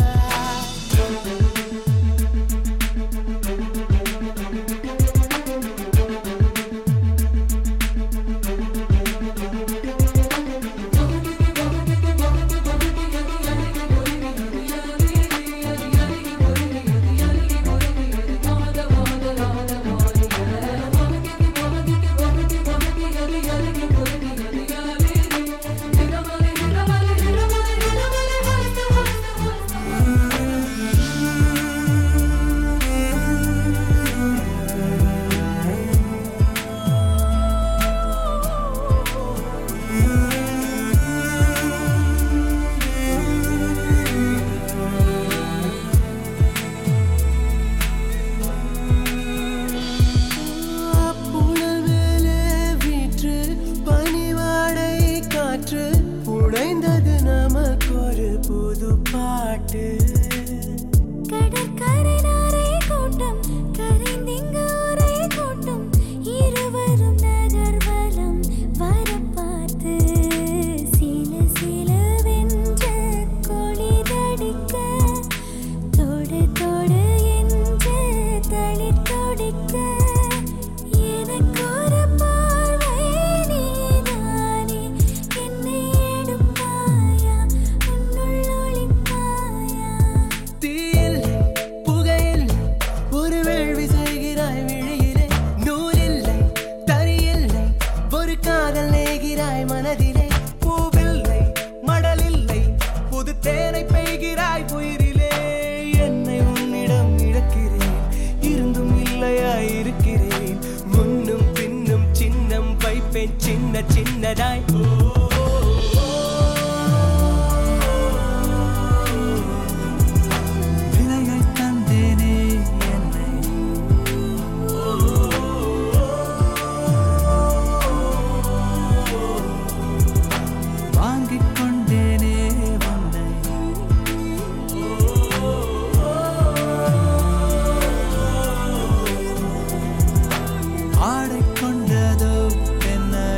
புலவேலே வீற்று பனிவாடை காற்று புனைந்தது நமக்கு ஒரு புது பாட்டு கடற்கரை நாரை கூட்டம் கரைந்திங்கு ஒரே கூட்டம் இருவரும் நகர்வலம் வர பார்த்து சில சிலவென்ற குளிரடிக்க தொடு தொடு என்று தளிர் தொடிக்க எனக்கு ஒரு பார்வை நீதானே என்னை எடுப்பாயா உன்னுள் ஒளிப்பாயா தீயில் புகையில் ஒரு வேள்வி செய்கிறாய் விழியிலே நூலில்லை தறியில்லை ஒரு காதல் நேகிறாய் மனதிலே பூவில்லை மடலில்லை புது தேனை பெய்கிறாய் உயிரிலே என்னை உன்னிடம் இழக்கிறேன் இருந்தும் இல்லையாய் இருக்கிறேன் முன்னும் பின்னும் சின்னம் வைப்பேன் சின்ன சின்னதாய் ஓ விலையை தந்தேனே என்னை வாங்கிக் கொண்டேனே உன்னை ஆடிக்கொண்டதோ என்னை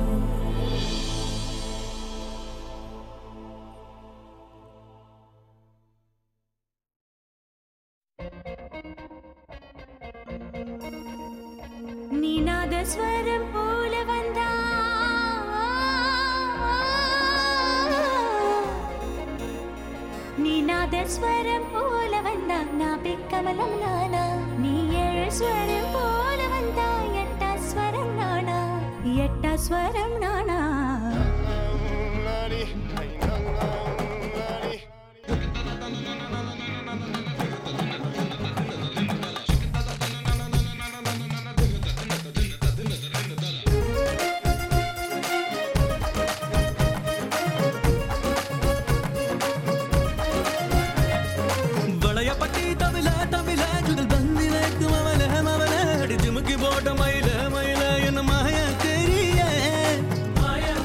நீநாத ஸ்வரம் போல வந்தா நீநாத ஸ்வரம் போல வந்தா நான் பிக்கமலம் நானா நீ ஏழு ஸ்வரம் போல வந்தா எட்டா ஸ்வரம் நானா எட்டா ஸ்வரம் நானா வளையப்பட்டி தவில தவில ஜுதல் பந்தி வைக்கும் அவல அவல அடி ஜிமுக்கி போட்ட மயில மயில என்ன மாய தெரிய மாய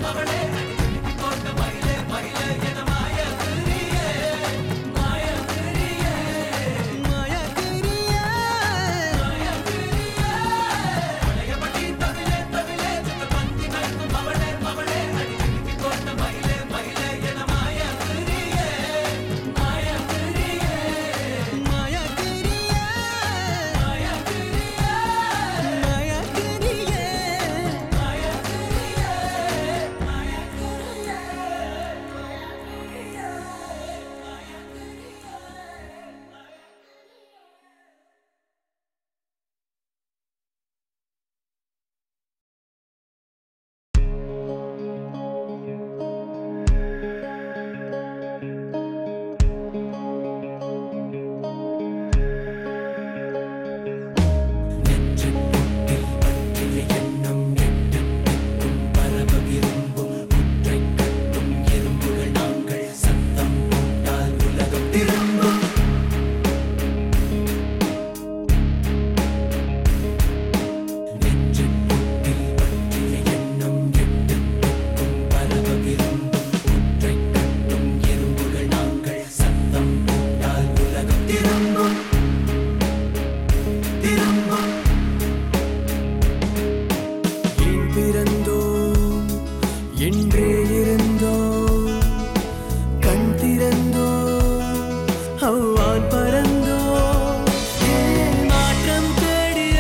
ஏன் பிறந்தோம் என்றே இருந்தோம் கண் திறந்தோம் அவ்வான் பறந்தோம் ஏன் மாற்றம் தேடிய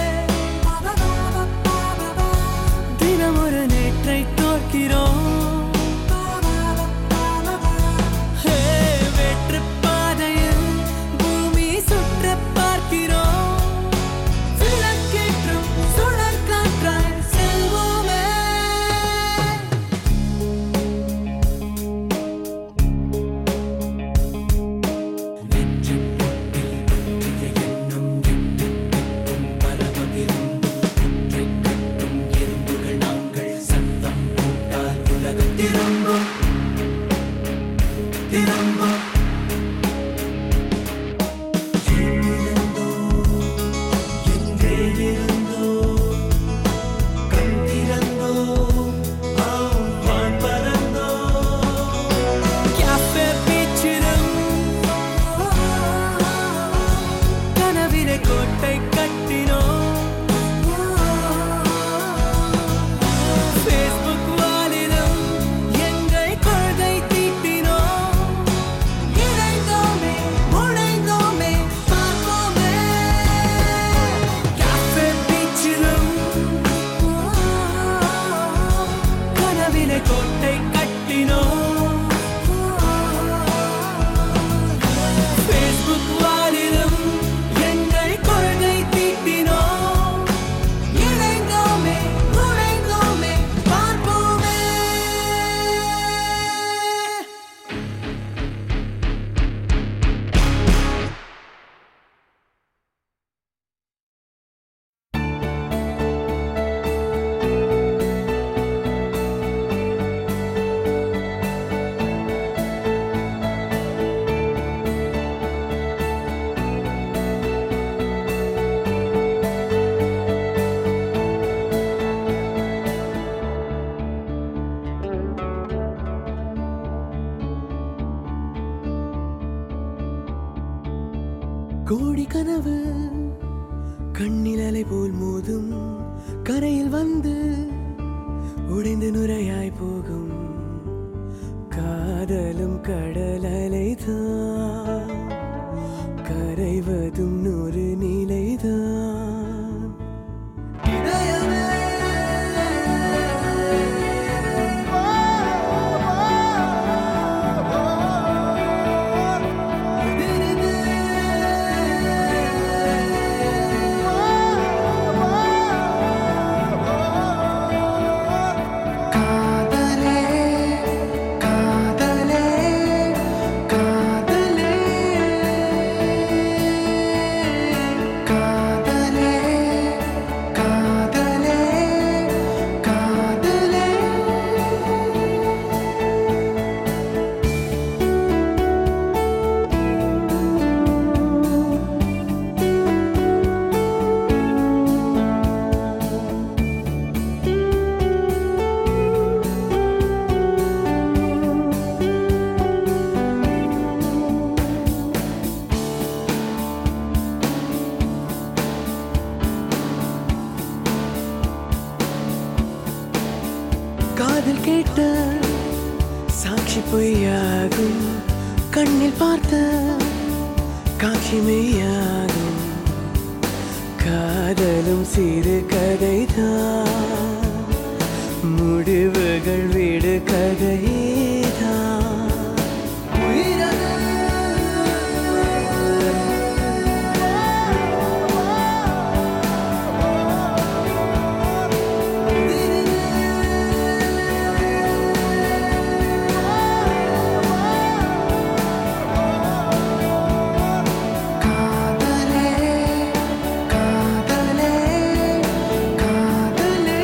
தினம் ஒரு நேற்றை தோற்கிறோம் ஹே, வெற்றுப் பாதையில் பூமி சுற்றப் பார்க்கிறோம் விளக்கேற்றும் சுழற் காற்றாய் செல்வோமே Cafe பீச்சிலும் கனவிலே கோட்டை கட்டினோம் Facebook வாலிலும் எங்கள் கொள்கை தீட்டினோம் இணைந்தோமே முனைந்தோமே பார்ப்போமே Cafe பீச்சிலும் கனவிலே கோட்டை கட்டினோம் Facebook வாலிலும் எங்கள் கொள்கை தீட்டினோம் இணைந்தோமே நுழைந்தோமே பார்ப்போமே கோடி கனவு கண்ணில் அலை போல் மோதும் கரையில் வந்து உடைந்து நுரையாய் போகும் காதலும் கடல் அலைதான் கரைவதும் நூறு நிலைதான் இதயமே காதலே தொட்ட சாட்சி பொய்யாகும் கண்ணில் பார்த்த காட்சி மெய்யாகும் காதலும் சிறு கதைதான் முடிவுகள் வீடு கதைதான் காதலே காதலே காதலே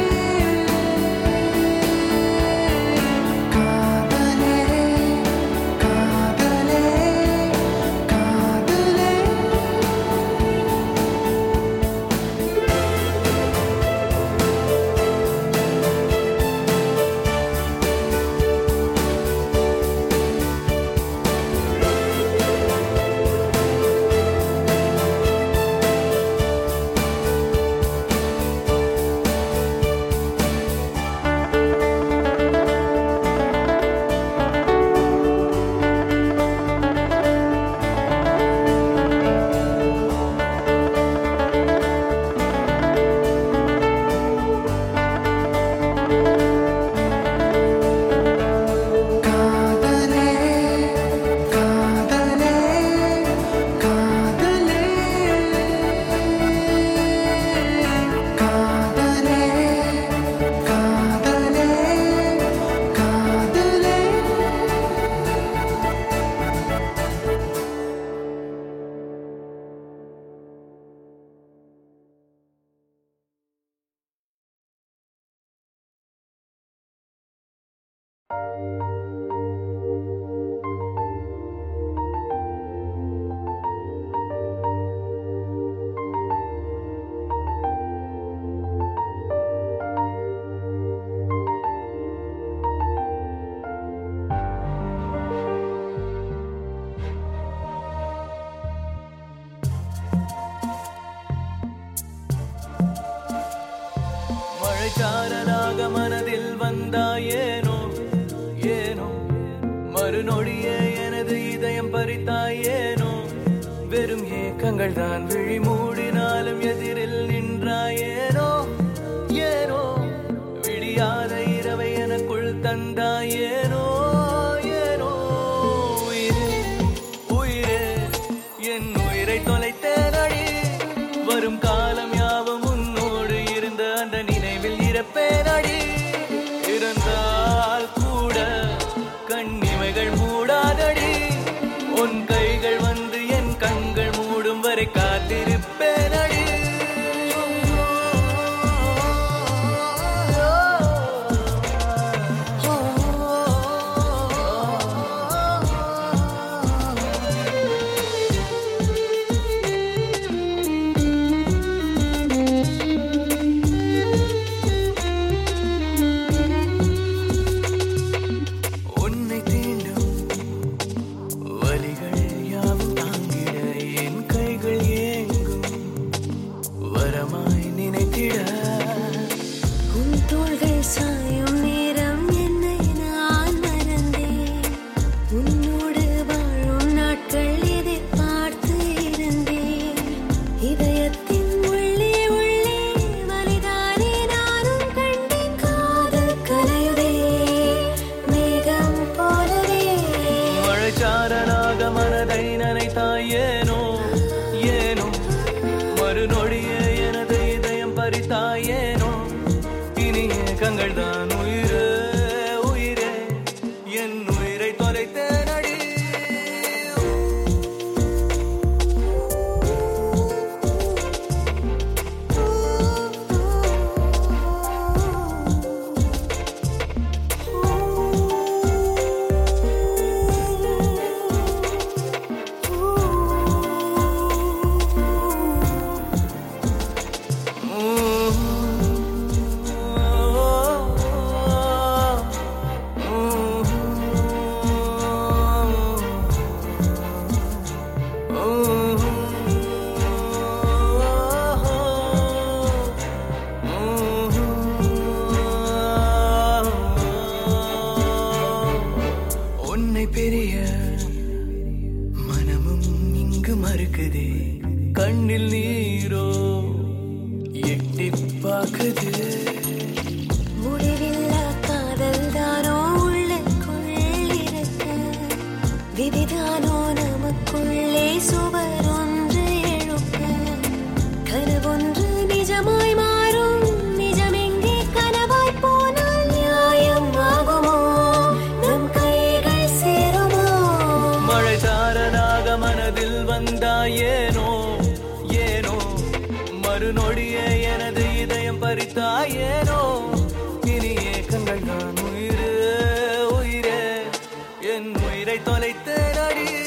காதலே காதலே காதலே காதலே காதலே காதலே காதலே காதலே காதலே மழைச்சாரலாக மனதில் வந்தாயேனோ ஏனோ மறுநொடியே எனது இதயம் பறித்தாயேனோ வெறும் ஏக்கங்கள் தான் விழி மூடினாலும் எதிரில் நின்றாயேனோ ஏனோ விடியாத இரவை எனக்குள் தந்தாயேனோ ஏனோ உயிரே உயிரே என் உயிரை தொலைத்தேனடி வரும் காலம் யாவும் உன்னோடு இருந்த அந்த நினைவில் இறப்பேனடி இருந்தால் கூட கண்ணிமைகள் மூடாதடி உன் கைகள் வந்து என் கண்கள் மூடும் வரை காத்திருப்பேனடி பெரிய மனமும் இங்கு மறுக்குதே கண்ணில் நீரோ எட்டி பார்க்குது முடிவில்லா காதல் தானோ உள்ளுக்குள் இருக்க விதிதானோ நமக்குள்ளே சுவர் ஒன்று எழுப்ப கனவொன்று நிஜமாய் மாறும் நிஜமெங்கே கனவாய் போனால் நியாயம் ஆகுமோ நம் கைகள் சேருமோ மழை தாரனாக மனதில் வந்தாயேனோ ஏனோ மறுநொடியே எனது இதயம் பறித்தாயேனோ இனி ஏக்கங்கள் நான் உயிரே உயிரே என் உயிரை தொலைத்த நடி